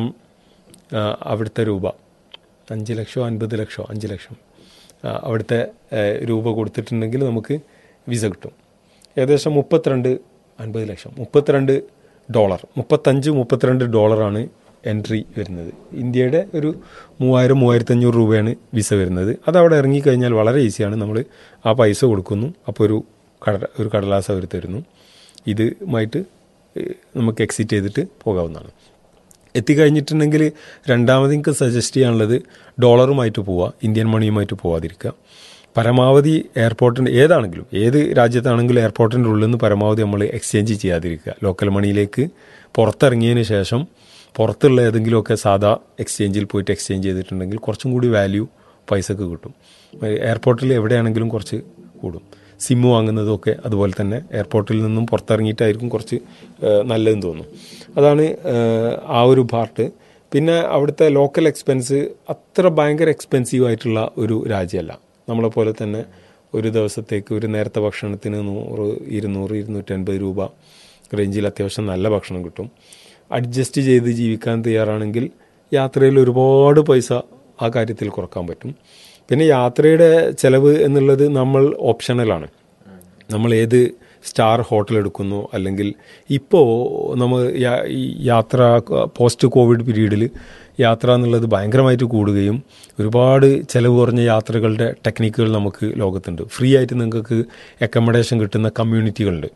ആ, അവിടുത്തെ രൂപ അഞ്ച് ലക്ഷമോ അൻപത് ലക്ഷമോ അഞ്ച് ലക്ഷം ആ, അവിടുത്തെ ഏഹ്, രൂപ കൊടുത്തിട്ടുണ്ടെങ്കിൽ നമുക്ക് വിസ കിട്ടും ഏകദേശം മുപ്പത്തിരണ്ട് അൻപത് ലക്ഷം മുപ്പത്തിരണ്ട് ഡോളർ മുപ്പത്തഞ്ച് മുപ്പത്തിരണ്ട് ഡോളറാണ് എൻട്രി വരുന്നത് ഇന്ത്യയുടെ ഒരു മൂവായിരം മൂവായിരത്തഞ്ഞൂറ് രൂപയാണ് വിസ വരുന്നത് അത് അവിടെ ഇറങ്ങിക്കഴിഞ്ഞാൽ വളരെ ഈസിയാണ് നമ്മൾ ആ പൈസ കൊടുക്കുന്നു അപ്പോൾ ഒരു കട ഒരു കടലാസ് അവർ തരുന്നു ഇതുമായിട്ട് ഏഹ്, നമുക്ക് എക്സിറ്റ് ചെയ്തിട്ട് പോകാവുന്നതാണ് എത്തിക്കഴിഞ്ഞിട്ടുണ്ടെങ്കിൽ രണ്ടാമത് എനിക്ക് സജസ്റ്റ് ചെയ്യാനുള്ളത് ഡോളറുമായിട്ട് പോവുക ഇന്ത്യൻ മണിയുമായിട്ട് പോവാതിരിക്കുക പരമാവധി എയർപോർട്ടിൻ്റെ ഏതാണെങ്കിലും ഏത് രാജ്യത്താണെങ്കിലും എയർപോർട്ടിൻ്റെ ഉള്ളിൽ നിന്ന് പരമാവധി നമ്മൾ എക്സ്ചേഞ്ച് ചെയ്യാതിരിക്കുക ലോക്കൽ മണിയിലേക്ക് പുറത്തിറങ്ങിയതിന് ശേഷം പുറത്തുള്ള ഏതെങ്കിലുമൊക്കെ സാധാ എക്സ്ചേഞ്ചിൽ പോയിട്ട് എക്സ്ചേഞ്ച് ചെയ്തിട്ടുണ്ടെങ്കിൽ കുറച്ചും കൂടി വാല്യൂ പൈസക്ക് കിട്ടും എയർപോർട്ടിൽ എവിടെയാണെങ്കിലും കുറച്ച് കൂടും സിമ്മ് വാങ്ങുന്നതൊക്കെ അതുപോലെ തന്നെ എയർപോർട്ടിൽ നിന്നും പുറത്തിറങ്ങിയിട്ടായിരിക്കും കുറച്ച് ഏഹ്, നല്ലതെന്ന് തോന്നുന്നു അതാണ് ഏഹ്, ആ ഒരു പാർട്ട് പിന്നെ അവിടുത്തെ ലോക്കൽ എക്സ്പെൻസ് അത്ര ഭയങ്കര എക്സ്പെൻസീവ് ആയിട്ടുള്ള ഒരു രാജ്യമല്ല നമ്മളെ പോലെ തന്നെ ഒരു ദിവസത്തേക്ക് ഒരു നേരത്തെ ഭക്ഷണത്തിന് നൂറ് ഇരുന്നൂറ് ഇരുന്നൂറ്റൻപത് രൂപ റേഞ്ചിൽ അത്യാവശ്യം നല്ല ഭക്ഷണം കിട്ടും അഡ്ജസ്റ്റ് ചെയ്ത് ജീവിക്കാൻ തയ്യാറാണെങ്കിൽ യാത്രയിൽ ഒരുപാട് പൈസ ആ കാര്യത്തിൽ കുറക്കാൻ പറ്റും പിന്നെ യാത്രയുടെ ചെലവ് എന്നുള്ളത് നമ്മൾ ഓപ്ഷണലാണ് നമ്മൾ ഏത് സ്റ്റാർ ഹോട്ടൽ എടുക്കുന്നു അല്ലെങ്കിൽ ഇപ്പോൾ നമ്മൾ യാ- ഈ യാത്ര പോസ്റ്റ് കോവിഡ് പീരീഡിൽ യാത്ര എന്നുള്ളത് ഭയങ്കരമായിട്ട് കൂടുകയും ഒരുപാട് ചിലവ് കുറഞ്ഞ യാത്രകളുടെ ടെക്നിക്കുകൾ നമുക്ക് ലോകത്തുണ്ട് ഫ്രീ ആയിട്ട് നിങ്ങൾക്ക് അക്കോമഡേഷൻ കിട്ടുന്ന കമ്മ്യൂണിറ്റികളുണ്ട്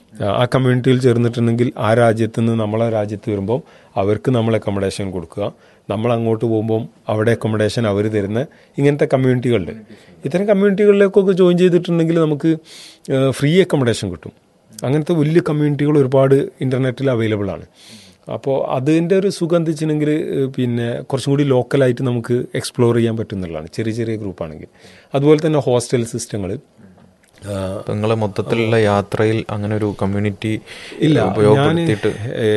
ആ കമ്മ്യൂണിറ്റിയിൽ ചേർന്നിട്ടുണ്ടെങ്കിൽ ആ രാജ്യത്ത് നിന്ന് നമ്മളെ രാജ്യത്ത് വരുമ്പോൾ അവർക്ക് നമ്മൾ അക്കോമഡേഷൻ കൊടുക്കുക നമ്മൾ അങ്ങോട്ട് പോകുമ്പോൾ അവിടെ അക്കോമഡേഷൻ അവർ തരുന്ന ഇങ്ങനത്തെ കമ്മ്യൂണിറ്റികളുണ്ട് ഇത്തരം കമ്മ്യൂണിറ്റികളിലേക്കൊക്കെ ജോയിൻ ചെയ്തിട്ടുണ്ടെങ്കിൽ നമുക്ക് ഫ്രീ അക്കോമഡേഷൻ കിട്ടും അങ്ങനത്തെ വലിയ കമ്മ്യൂണിറ്റികൾ ഒരുപാട് ഇൻ്റർനെറ്റിൽ അവൈലബിൾ ആണ് അപ്പോൾ അതിൻ്റെ ഒരു സുഖം എന്താ വെച്ചിട്ടുണ്ടെങ്കിൽ പിന്നെ കുറച്ചും കൂടി ലോക്കലായിട്ട് നമുക്ക് എക്സ്പ്ലോർ ചെയ്യാൻ പറ്റുന്നുള്ളതാണ് ചെറിയ ചെറിയ ഗ്രൂപ്പാണെങ്കിൽ അതുപോലെ തന്നെ ഹോസ്റ്റൽ സിസ്റ്റങ്ങൾ അപ്പൊ നിങ്ങളെ മൊത്തത്തിലുള്ള യാത്രയിൽ അങ്ങനെ ഒരു കമ്മ്യൂണിറ്റി ഇല്ല ഞാൻ ഉപയോഗപ്പെടുത്തിയിട്ട്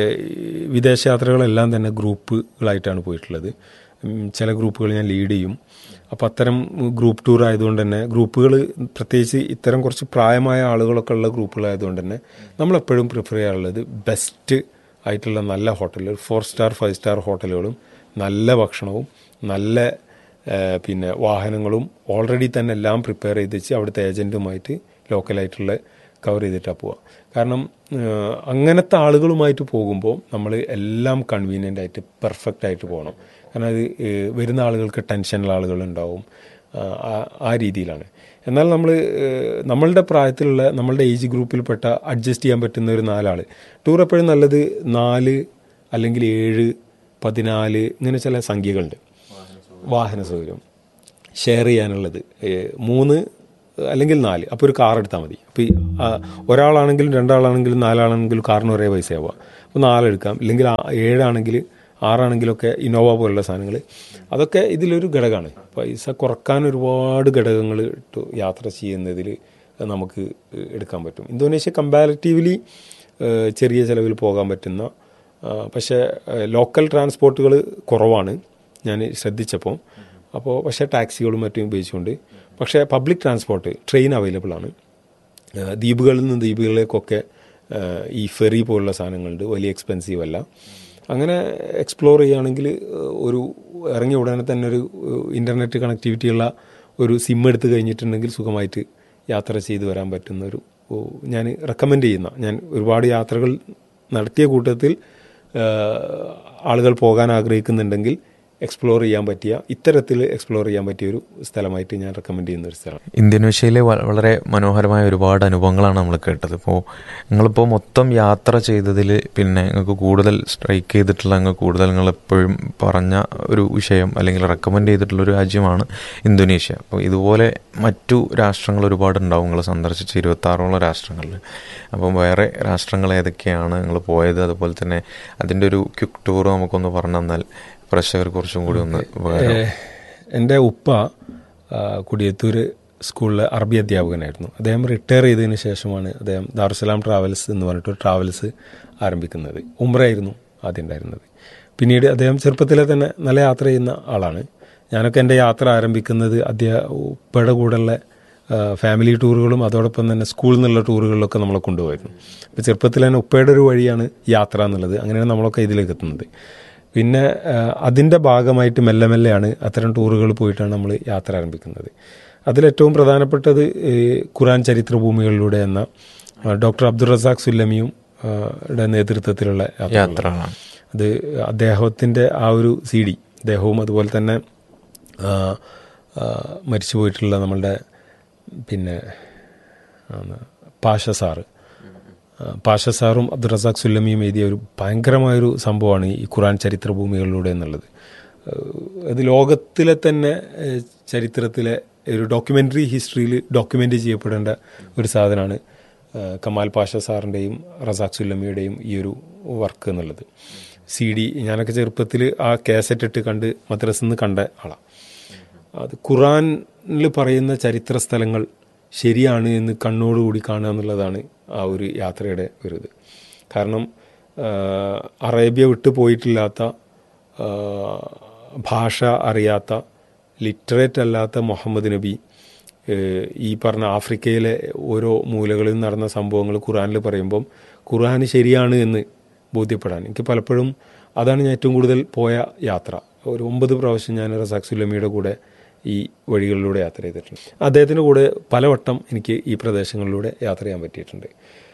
വിദേശ യാത്രകളെല്ലാം തന്നെ ഗ്രൂപ്പുകളായിട്ടാണ് പോയിട്ടുള്ളത് ഉം, ചില ഗ്രൂപ്പുകൾ ഞാൻ ലീഡ് ചെയ്യും അപ്പോൾ അത്തരം ഗ്രൂപ്പ് ടൂർ ആയതുകൊണ്ട് തന്നെ ഗ്രൂപ്പുകൾ പ്രത്യേകിച്ച് ഇത്തരം കുറച്ച് പ്രായമായ ആളുകളൊക്കെ ഉള്ള ഗ്രൂപ്പുകളായതുകൊണ്ട് തന്നെ നമ്മളെപ്പോഴും പ്രിഫർ ചെയ്യാറുള്ളത് ബെസ്റ്റ് ആയിട്ടുള്ള നല്ല ഹോട്ടലുകൾ ഫോർ സ്റ്റാർ ഫൈവ് സ്റ്റാർ ഹോട്ടലുകളും നല്ല ഭക്ഷണവും നല്ല ഏഹ്, പിന്നെ വാഹനങ്ങളും ഓൾറെഡി തന്നെ എല്ലാം പ്രിപ്പയർ ചെയ്ത് വെച്ച് അവിടുത്തെ ഏജൻറ്റുമായിട്ട് ലോക്കലായിട്ടുള്ള കവർ ചെയ്തിട്ടാണ് പോവുക കാരണം ഏഹ്, അങ്ങനത്തെ ആളുകളുമായിട്ട് പോകുമ്പോൾ നമ്മൾ എല്ലാം കൺവീനിയൻ്റ് ആയിട്ട് പെർഫെക്റ്റ് ആയിട്ട് പോകണം കാരണം അത് ഏഹ്, വരുന്ന ആളുകൾക്ക് ടെൻഷനുള്ള ആളുകളുണ്ടാവും ആഹ്, ആ- ആ രീതിയിലാണ് എന്നാൽ നമ്മൾ നമ്മളുടെ പ്രായത്തിലുള്ള നമ്മളുടെ ഏജ് ഗ്രൂപ്പിൽപ്പെട്ട അഡ്ജസ്റ്റ് ചെയ്യാൻ പറ്റുന്ന ഒരു നാലാൾ ടൂർ എപ്പോഴും നല്ലത് നാല് അല്ലെങ്കിൽ ഏഴ് പതിനാല് ഇങ്ങനെ ചില സംഖ്യകളുണ്ട് വാഹന സൗകര്യം ഷെയർ ചെയ്യാനുള്ളത് ഏ, മൂന്ന് അല്ലെങ്കിൽ നാല് അപ്പോൾ ഒരു കാർ എടുത്താൽ മതി അപ്പോൾ ഈ ആ, ഒരാളാണെങ്കിലും രണ്ടാളാണെങ്കിലും നാലാളാണെങ്കിലും കാറിന് ഒരേ പൈസ ആവുക അപ്പോൾ നാലെടുക്കാം ഇല്ലെങ്കിൽ ആ- ഏഴാണെങ്കിൽ ആറാണെങ്കിലൊക്കെ ഇന്നോവ പോലുള്ള സാധനങ്ങൾ അതൊക്കെ ഇതിലൊരു ഘടകമാണ് പൈസ കുറക്കാൻ ഒരുപാട് ഘടകങ്ങൾ യാത്ര ചെയ്യുന്നതിൽ നമുക്ക് എടുക്കാൻ പറ്റും ഇന്തോനേഷ്യ കമ്പാരിറ്റീവ്ലി ചെറിയ ചിലവിൽ പോകാൻ പറ്റുന്ന ആ, പക്ഷേ ലോക്കൽ ട്രാൻസ്പോർട്ടുകൾ കുറവാണ് ഞാൻ ശ്രദ്ധിച്ചപ്പോൾ അപ്പോൾ പക്ഷേ ടാക്സികളും മറ്റും ഉപയോഗിച്ചുകൊണ്ട് പക്ഷേ പബ്ലിക് ട്രാൻസ്പോർട്ട് ട്രെയിൻ അവൈലബിൾ ആണ് ആ, ദ്വീപുകളിൽ നിന്ന് ദ്വീപുകളിലേക്കൊക്കെ ആ, ഈ ഫെറി പോലുള്ള സാധനങ്ങളുണ്ട് വലിയ എക്സ്പെൻസീവ് അല്ല അങ്ങനെ എക്സ്പ്ലോർ ചെയ്യുകയാണെങ്കിൽ ഒരു ഇറങ്ങിയ ഉടനെ തന്നെ ഒരു ഇൻ്റർനെറ്റ് കണക്ടിവിറ്റി ഉള്ള ഒരു സിം എടുത്ത് കഴിഞ്ഞിട്ടുണ്ടെങ്കിൽ സുഖമായിട്ട് യാത്ര ചെയ്ത് വരാൻ പറ്റുന്ന ഒരു ഓ, ഞാൻ റെക്കമെൻഡ് ചെയ്യുന്ന ഞാൻ ഒരുപാട് യാത്രകൾ നടത്തിയ കൂട്ടത്തിൽ ആ, ആളുകൾ പോകാൻ ആഗ്രഹിക്കുന്നുണ്ടെങ്കിൽ എക്സ്പ്ലോർ ചെയ്യാൻ പറ്റിയ ഇത്തരത്തിൽ എക്സ്പ്ലോർ ചെയ്യാൻ പറ്റിയ ഒരു സ്ഥലമായിട്ട് ഞാൻ റെക്കമെൻഡ് ചെയ്യുന്ന ഒരു സ്ഥലമാണ് ഇന്തോനേഷ്യയിലെ വ- വളരെ മനോഹരമായ ഒരുപാട് അനുഭവങ്ങളാണ് നമ്മൾ കേട്ടത് ഇപ്പോൾ നിങ്ങളിപ്പോൾ മൊത്തം യാത്ര ചെയ്തതിൽ പിന്നെ നിങ്ങൾക്ക് കൂടുതൽ സ്ട്രൈക്ക് ചെയ്തിട്ടുള്ള നിങ്ങൾ കൂടുതൽ നിങ്ങൾ എപ്പോഴും പറഞ്ഞ ഒരു വിഷയം അല്ലെങ്കിൽ റെക്കമെൻഡ് ചെയ്തിട്ടുള്ള ഒരു രാജ്യമാണ് ഇന്തോനേഷ്യ അപ്പോൾ ഇതുപോലെ മറ്റു രാഷ്ട്രങ്ങൾ ഒരുപാട് ഉണ്ടാവും നിങ്ങൾ സന്ദർശിച്ച ഇരുപത്താറോളം രാഷ്ട്രങ്ങളിൽ അപ്പം വേറെ രാഷ്ട്രങ്ങൾ ഏതൊക്കെയാണ് നിങ്ങൾ പോയത് അതുപോലെ തന്നെ അതിൻ്റെ ഒരു ക്വിക്ക് ടൂർ നമുക്കൊന്ന് പറഞ്ഞു തന്നാൽ പ്രേക്ഷകർ കുറച്ചും കൂടി ഒന്ന് ഉപകാരം ഏഹ്, എൻ്റെ ഉപ്പ ആ, കുടിയത്തൂർ സ്കൂളിലെ അറബി അധ്യാപകനായിരുന്നു അദ്ദേഹം റിട്ടയർ ചെയ്തതിന് ശേഷമാണ് അദ്ദേഹം ദാറുസലാം ട്രാവൽസ് എന്ന് പറഞ്ഞിട്ട് ട്രാവൽസ് ആരംഭിക്കുന്നത് ഉംറയായിരുന്നു ആദ്യം ഉണ്ടായിരുന്നത് പിന്നീട് അദ്ദേഹം ചെറുപ്പത്തിലെ തന്നെ നല്ല യാത്ര ചെയ്യുന്ന ആളാണ് ഞാനൊക്കെ എൻ്റെ യാത്ര ആരംഭിക്കുന്നത് അദ്ദേഹം ഉപ്പയുടെ കൂടെയുള്ള ആ, ഫാമിലി ടൂറുകളും അതോടൊപ്പം തന്നെ സ്കൂളിൽ നിന്നുള്ള ടൂറുകളിലൊക്കെ നമ്മളെ കൊണ്ടുപോയിരുന്നു അപ്പോൾ ചെറുപ്പത്തിൽ തന്നെ ഉപ്പയുടെ ഒരു വഴിയാണ് യാത്ര എന്നുള്ളത് അങ്ങനെയാണ് നമ്മളൊക്കെ ഇതിലേക്ക് എത്തുന്നത് പിന്നെ അതിൻ്റെ ഭാഗമായിട്ട് മെല്ലെ മെല്ലെയാണ് അത്തരം ടൂറുകൾ പോയിട്ടാണ് നമ്മൾ യാത്ര ആരംഭിക്കുന്നത് അതിലേറ്റവും പ്രധാനപ്പെട്ടത് ഈ ഖുറാൻ ചരിത്ര ഭൂമികളിലൂടെ എന്ന ആ, ഡോക്ടർ അബ്ദുൾ റസാഖ് സുല്ലമിയും ആ, യുടെ നേതൃത്വത്തിലുള്ള യാത്രകളാണ്. യാത്രകളാണ് അത് അദ്ദേഹത്തിൻ്റെ ആ ഒരു സി ഡി അദ്ദേഹവും അതുപോലെ തന്നെ ആ, ആ, മരിച്ചു പോയിട്ടുള്ള നമ്മളുടെ പിന്നെ ആണ് പാഷ സാറ് ആ, പാഷ സാറും അബ്ദുൾ റസാഖ് സുല്ലമിയും എഴുതിയ ഒരു ഭയങ്കരമായൊരു സംഭവമാണ് ഈ ഖുറാൻ ചരിത്ര ഭൂമികളിലൂടെ എന്നുള്ളത് ഏഹ് അത് ലോകത്തിലെ തന്നെ ഏഹ് ചരിത്രത്തിലെ ഒരു ഡോക്യുമെൻ്ററി ഹിസ്റ്ററിയിൽ ഡോക്യുമെൻ്റ് ചെയ്യപ്പെടേണ്ട ഒരു സാധനമാണ് ഏഹ് കമാൽ പാഷ സാറിൻ്റെയും റസാഖ് സുല്ലമിയുടെയും ഈ ഒരു വർക്ക് എന്നുള്ളത് സി ഡി ഞാനൊക്കെ ചെറുപ്പത്തിൽ ആ കാസറ്റ് ഇട്ട് കണ്ട് മദ്രസിൽ നിന്ന് കണ്ട ആളാണ് അത് ഖുറാനിൽ പറയുന്ന ചരിത്ര സ്ഥലങ്ങൾ ശരിയാണ് എന്ന് കണ്ണോടുകൂടി കാണുക എന്നുള്ളതാണ് ആ ഒരു യാത്രയുടെ ഒരു ഇത് കാരണം ആ, അറേബ്യ വിട്ടു പോയിട്ടില്ലാത്ത ആ, ഭാഷ അറിയാത്ത ലിറ്ററേറ്റ് അല്ലാത്ത മുഹമ്മദ് നബി ഏഹ്, ഈ പറഞ്ഞ ആഫ്രിക്കയിലെ ഓരോ മൂലകളിൽ നടന്ന സംഭവങ്ങൾ ഖുറാനിൽ പറയുമ്പം ഖുറാൻ ശരിയാണ് എന്ന് ബോധ്യപ്പെടാൻ എനിക്ക് പലപ്പോഴും അതാണ് ഞാൻ ഏറ്റവും കൂടുതൽ പോയ യാത്ര ഒരു ഒമ്പത് പ്രാവശ്യം ഞാൻ റസാഖ് സുലമിയുടെ കൂടെ ഈ വഴികളിലൂടെ യാത്ര ചെയ്തിട്ടുണ്ട് അദ്ദേഹത്തിൻ്റെ കൂടെ പലവട്ടം എനിക്ക് ഈ പ്രദേശങ്ങളിലൂടെ യാത്ര ചെയ്യാൻ പറ്റിയിട്ടുണ്ട്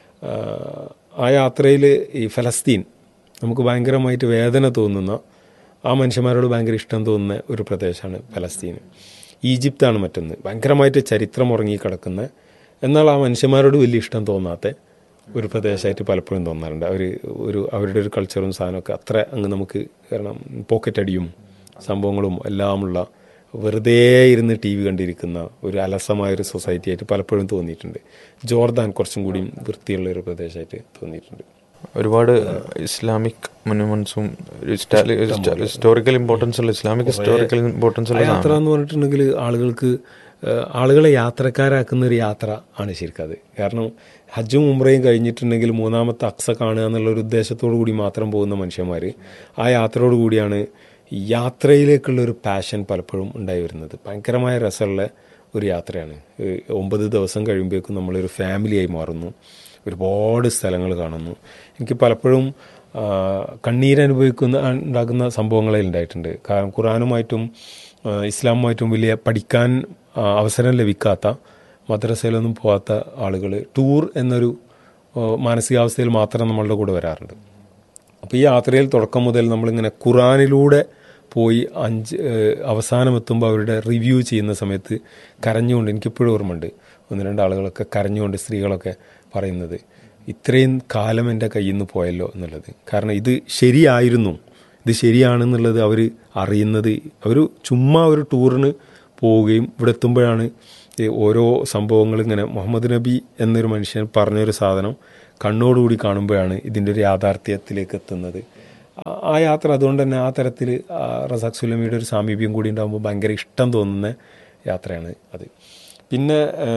ആഹ് ആ യാത്രയിൽ ഈ ഫലസ്തീൻ നമുക്ക് ഭയങ്കരമായിട്ട് വേദന തോന്നുന്ന ആ മനുഷ്യന്മാരോട് ഭയങ്കര ഇഷ്ടം തോന്നുന്ന ഒരു പ്രദേശമാണ് ഫലസ്തീൻ ഈജിപ്താണ് മറ്റൊന്ന് ഭയങ്കരമായിട്ട് ചരിത്രം ഉറങ്ങിക്കിടക്കുന്ന എന്നാൽ ആ മനുഷ്യന്മാരോട് വലിയ ഇഷ്ടം തോന്നാത്ത ഒരു പ്രദേശമായിട്ട് പലപ്പോഴും തോന്നാറുണ്ട് അവർ ഒരു അവരുടെ ഒരു കൾച്ചറും സാധനമൊക്കെ അത്ര അങ്ങ് നമുക്ക് കാരണം പോക്കറ്റ് അടിയും സംഭവങ്ങളും എല്ലാമുള്ള വെറുതെ ഇരുന്ന് ടി വി കണ്ടിരിക്കുന്ന ഒരു അലസമായ ഒരു സൊസൈറ്റി ആയിട്ട് പലപ്പോഴും തോന്നിയിട്ടുണ്ട് ജോർദാൻ കുറച്ചും കൂടി വൃത്തിയുള്ള ഒരു പ്രദേശമായിട്ട് തോന്നിയിട്ടുണ്ട് ഒരുപാട് ഇസ്ലാമിക് മൊന്യൂമെന്റ്സും ഹിസ്റ്റോറിക്കൽ ഇമ്പോർട്ടൻസ് ഉള്ള ഇസ്ലാമിക് ഹിസ്റ്റോറിക്കൽ ഇമ്പോർട്ടൻസ് ആ ഉള്ള യാത്ര എന്ന് പറഞ്ഞിട്ടുണ്ടെങ്കിൽ ആളുകൾക്ക് ഏഹ്, ആളുകളെ യാത്രക്കാരാക്കുന്ന ഒരു യാത്ര ആണ് ശരിക്കും അത് കാരണം ഹജ്ജും ഉംറയും കഴിഞ്ഞിട്ടുണ്ടെങ്കിൽ മൂന്നാമത്തെ അക്സ കാണുക എന്നുള്ള ഒരു ഉദ്ദേശത്തോടു കൂടി മാത്രം പോകുന്ന മനുഷ്യന്മാർ ആ യാത്രയോട് കൂടിയാണ് ഈ യാത്രയിലേക്കുള്ള ഒരു പാഷൻ പലപ്പോഴും ഉണ്ടായി വരുന്നത് ഭയങ്കരമായ രസമുള്ള ഒരു യാത്രയാണ് ഏഹ്, ഒമ്പത് ദിവസം കഴിയുമ്പോഴേക്കും നമ്മളൊരു ഫാമിലിയായി മാറുന്നു ഒരുപാട് സ്ഥലങ്ങൾ കാണുന്നു എനിക്ക് പലപ്പോഴും ആ, കണ്ണീരനുഭവിക്കുന്ന ഉണ്ടാക്കുന്ന സംഭവങ്ങളെ ഉണ്ടായിട്ടുണ്ട് കാരണം ഖുറാനുമായിട്ടും ആ, ഇസ്ലാമുമായിട്ടും വലിയ പഠിക്കാൻ ആ, അവസരം ലഭിക്കാത്ത മദ്രസയിലൊന്നും പോകാത്ത ആളുകൾ ടൂർ എന്നൊരു ആ, മാനസികാവസ്ഥയിൽ മാത്രം നമ്മളുടെ കൂടെ വരാറുണ്ട് അപ്പോൾ ഈ യാത്രയിൽ തുടക്കം മുതൽ നമ്മളിങ്ങനെ ഖുറാനിലൂടെ പോയി അഞ്ച് ഏഹ്, അവസാനം എത്തുമ്പോൾ അവരുടെ റിവ്യൂ ചെയ്യുന്ന സമയത്ത് കരഞ്ഞുകൊണ്ട് എനിക്കിപ്പോഴും ഓർമ്മയുണ്ട് ഒന്ന് രണ്ട് ആളുകളൊക്കെ കരഞ്ഞുകൊണ്ട് സ്ത്രീകളൊക്കെ പറയുന്നത് ഇത്രയും കാലം എൻ്റെ കയ്യിൽ നിന്ന് പോയല്ലോ എന്നുള്ളത് കാരണം ഇത് ശരിയായിരുന്നു ഇത് ഇത് ശരിയാണെന്നുള്ളത് അവർ അറിയുന്നത് അവർ ചുമ്മാ ഒരു ടൂറിന് പോവുകയും ഇവിടെ എത്തുമ്പോഴാണ് ഈ ഓരോ സംഭവങ്ങൾ ഇങ്ങനെ മുഹമ്മദ് നബി എന്നൊരു മനുഷ്യൻ പറഞ്ഞൊരു സാധനം കണ്ണോടുകൂടി കാണുമ്പോഴാണ് ഇതിൻ്റെ ഒരു യാഥാർത്ഥ്യത്തിലേക്ക് എത്തുന്നത് ആ- ആ യാത്ര അതുകൊണ്ട് തന്നെ ആ തരത്തിൽ റസാഖ് സുലമിയുടെ ഒരു സാമീപ്യം കൂടി ഉണ്ടാകുമ്പോൾ ഭയങ്കര ഇഷ്ടം തോന്നുന്ന യാത്രയാണ് അത് പിന്നെ ആ,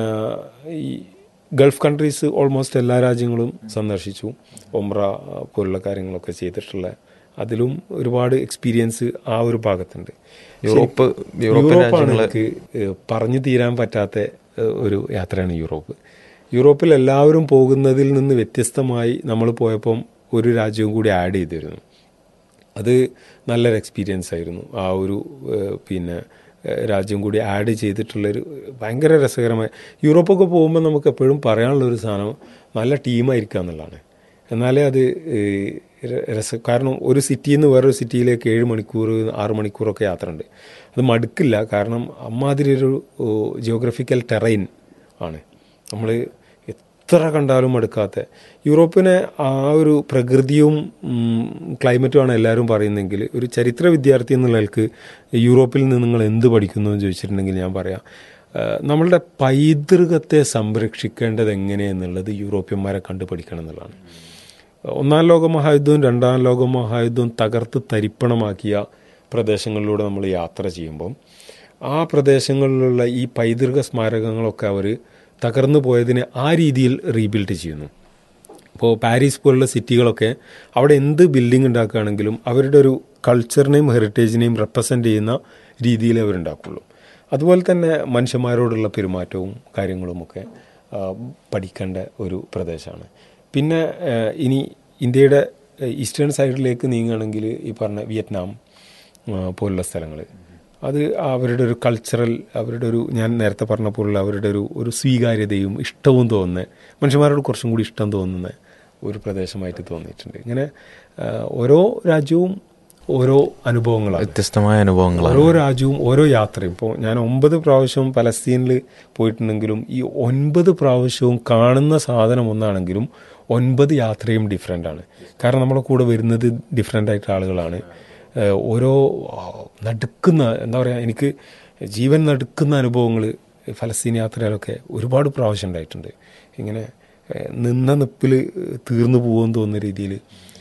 ഈ ഗൾഫ് കൺട്രീസ് ഓൾമോസ്റ്റ് എല്ലാ രാജ്യങ്ങളും സന്ദർശിച്ചു ഒമ്ര ആ, പോലുള്ള കാര്യങ്ങളൊക്കെ ചെയ്തിട്ടുള്ള അതിലും ഒരുപാട് എക്സ്പീരിയൻസ് ആ ഒരു ഭാഗത്തുണ്ട് യൂറോപ്പ് യൂറോപ്യൻ യൂറോപ്പാണ് രാജ്യങ്ങള് എനിക്ക് ഏഹ്, പറഞ്ഞു തീരാൻ പറ്റാത്ത ഏഹ്, ഒരു യാത്രയാണ് യൂറോപ്പ് യൂറോപ്പിൽ എല്ലാവരും പോകുന്നതിൽ നിന്ന് വ്യത്യസ്തമായി നമ്മൾ പോയപ്പം ഒരു രാജ്യവും കൂടി ആഡ് ചെയ്തിരുന്നു അത് നല്ലൊരു എക്സ്പീരിയൻസ് ആയിരുന്നു ആ ഒരു ഏഹ്, പിന്നെ ഏഹ്, രാജ്യം കൂടി ആഡ് ചെയ്തിട്ടുള്ളൊരു ഭയങ്കര രസകരമായ യൂറോപ്പൊക്കെ പോകുമ്പോൾ നമുക്ക് എപ്പോഴും പറയാനുള്ള ഒരു സാധനം നല്ല ടീമായിരിക്കുക എന്നുള്ളതാണ് എന്നാലേ അത് ഏഹ്, ര- രസ കാരണം ഒരു സിറ്റിയിൽ നിന്ന് വേറൊരു സിറ്റിയിലേക്ക് ഏഴ് മണിക്കൂർ ആറ് മണിക്കൂറൊക്കെ യാത്ര ഉണ്ട് അത് മടുക്കില്ല കാരണം അമ്മാതിരി ഒരു ജിയോഗ്രഫിക്കൽ ടെറൈൻ ആണ് നമ്മൾ എത്ര കണ്ടാലും മടുക്കാത്ത യൂറോപ്പിനെ ആ ഒരു പ്രകൃതിയും ഉം, ക്ലൈമറ്റുമാണ് എല്ലാവരും പറയുന്നതെങ്കിൽ ഒരു ചരിത്ര വിദ്യാർത്ഥി എന്നുള്ള നിലക്ക് യൂറോപ്പിൽ നിന്ന് നിങ്ങൾ എന്ത് പഠിക്കുന്നു എന്ന് ചോദിച്ചിട്ടുണ്ടെങ്കിൽ ഞാൻ പറയാം ആ, നമ്മളുടെ പൈതൃകത്തെ സംരക്ഷിക്കേണ്ടത് എങ്ങനെയെന്നുള്ളത് യൂറോപ്യന്മാരെ കണ്ട് പഠിക്കണം എന്നുള്ളതാണ് ഒന്നാം ലോക മഹായുദ്ധവും രണ്ടാം ലോക മഹായുദ്ധവും തകർത്ത് തരിപ്പണമാക്കിയ പ്രദേശങ്ങളിലൂടെ നമ്മൾ യാത്ര ചെയ്യുമ്പം ആ പ്രദേശങ്ങളിലുള്ള ഈ പൈതൃക സ്മാരകങ്ങളൊക്കെ അവർ തകർന്നു പോയതിനെ ആ രീതിയിൽ റീബിൽഡ് ചെയ്യുന്നു ഇപ്പോൾ പാരീസ് പോലുള്ള സിറ്റികളൊക്കെ അവിടെ എന്ത് ബിൽഡിംഗ് ഉണ്ടാക്കുകയാണെങ്കിലും അവരുടെ ഒരു കൾച്ചറിനെയും ഹെറിറ്റേജിനെയും റെപ്രസെൻ്റ് ചെയ്യുന്ന രീതിയിൽ അവരുണ്ടാക്കുള്ളൂ അതുപോലെ തന്നെ മനുഷ്യന്മാരോടുള്ള പെരുമാറ്റവും കാര്യങ്ങളുമൊക്കെ ആ, പഠിക്കേണ്ട ഒരു പ്രദേശമാണ് പിന്നെ ആ, ഇനി ഇന്ത്യയുടെ ഈസ്റ്റേൺ സൈഡിലേക്ക് നീങ്ങുകയാണെങ്കിൽ ഈ പറഞ്ഞ വിയറ്റ്നാം ആ, പോലുള്ള സ്ഥലങ്ങൾ അത് അവരുടെ ഒരു കൾച്ചറൽ അവരുടെ ഒരു ഞാൻ നേരത്തെ പറഞ്ഞ പോലുള്ള അവരുടെ ഒരു ഒരു സ്വീകാര്യതയും ഇഷ്ടവും തോന്നുന്ന മനുഷ്യന്മാരോട് കുറച്ചും കൂടി ഇഷ്ടം തോന്നുന്ന ഒരു പ്രദേശമായിട്ട് തോന്നിയിട്ടുണ്ട് ഇങ്ങനെ ആ, ഓരോ രാജ്യവും ഓരോ അനുഭവങ്ങളാണ് വ്യത്യസ്തമായ അനുഭവങ്ങളാണ് ഓരോ രാജ്യവും ഓരോ യാത്രയും ഇപ്പോൾ ഞാൻ ഒമ്പത് പ്രാവശ്യം പലസ്തീനിൽ പോയിട്ടുണ്ടെങ്കിലും ഈ ഒൻപത് പ്രാവശ്യവും കാണുന്ന സാധനം ഒന്നാണെങ്കിലും ഒൻപത് യാത്രയും ഡിഫറെൻ്റ് ആണ് കാരണം നമ്മുടെ കൂടെ വരുന്നത് ഡിഫറെൻ്റ് ആയിട്ടുള്ള ആളുകളാണ് ഏഹ് ഓരോ ആ, നടുക്കുന്ന എന്താ പറയുക എനിക്ക് ജീവൻ നടുക്കുന്ന അനുഭവങ്ങൾ ഫലസ്തീൻ യാത്രയിലൊക്കെ ഒരുപാട് പ്രാവശ്യം ഉണ്ടായിട്ടുണ്ട് ഇങ്ങനെ ഏഹ് നിന്ന നിപ്പിൽ തീർന്നു പോകുമെന്ന് തോന്നുന്ന രീതിയിൽ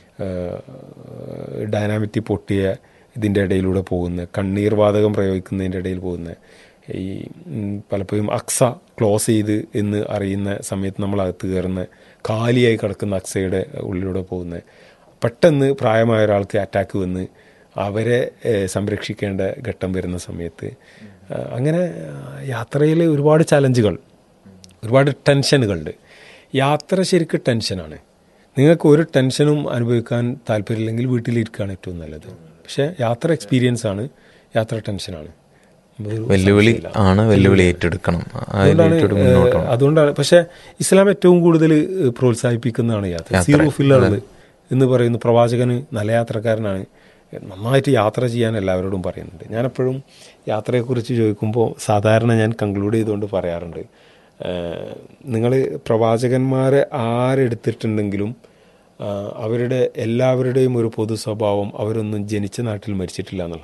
ഡൈനാമിറ്റി പൊട്ടിയ ഇതിൻ്റെ ഇടയിലൂടെ പോകുന്ന കണ്ണീർ വാതകം പ്രയോഗിക്കുന്നതിൻ്റെ ഇടയിൽ പോകുന്ന ഈ ഉം, പലപ്പോഴും അക്സ ക്ലോസ് ചെയ്ത് എന്ന് അറിയുന്ന സമയത്ത് നമ്മൾ അകത്ത് കയറുന്ന കാലിയായി കിടക്കുന്ന അക്സയുടെ ഉള്ളിലൂടെ പോകുന്ന പെട്ടെന്ന് പ്രായമായ ഒരാൾക്ക് അറ്റാക്ക് വന്ന് അവരെ ഏഹ്, സംരക്ഷിക്കേണ്ട ഘട്ടം വരുന്ന സമയത്ത് ആ, അങ്ങനെ യാത്രയിൽ ഒരുപാട് ചലഞ്ചുകൾ ഒരുപാട് ടെൻഷനുകളുണ്ട് യാത്ര ശരിക്കും ടെൻഷനാണ് നിങ്ങൾക്ക് ഒരു ടെൻഷനും അനുഭവിക്കാൻ താല്പര്യമില്ലെങ്കിൽ വീട്ടിലിരിക്കുകയാണ് ഏറ്റവും നല്ലത് പക്ഷേ യാത്ര എക്സ്പീരിയൻസ് ആണ് യാത്ര ടെൻഷനാണ് ഒരു വെല്ലുവിളി സംശയമില്ല. ആണ് വെല്ലുവിളി ഏറ്റെടുക്കണം ആ അതുകൊണ്ടാണ് ഏറ്റെടുത്ത് മുന്നോട്ട് ഏഹ്, പോകണം. അതുകൊണ്ടാണ് പക്ഷേ ഇസ്ലാം ഏറ്റവും കൂടുതൽ ഏഹ്, പ്രോത്സാഹിപ്പിക്കുന്നതാണ് യാത്ര യാത്ര. സീറോ ഫില്ലറിൽ എന്ന് പറയുന്ന പ്രവാചകന് നല്ല യാത്രക്കാരനാണ് നന്നായിട്ട് യാത്ര ചെയ്യാൻ എല്ലാവരോടും പറയുന്നുണ്ട് ഞാനെപ്പോഴും യാത്രയെക്കുറിച്ച് ചോദിക്കുമ്പോൾ സാധാരണ ഞാൻ കൺക്ലൂഡ് ചെയ്തുകൊണ്ട് പറയാറുണ്ട് നിങ്ങൾ പ്രവാചകന്മാരെ ആരെടുത്തിട്ടുണ്ടെങ്കിലും ആ, അവരുടെ എല്ലാവരുടെയും ഒരു പൊതു സ്വഭാവം അവരൊന്നും ജനിച്ച നാട്ടിൽ മരിച്ചിട്ടില്ല എന്നുള്ള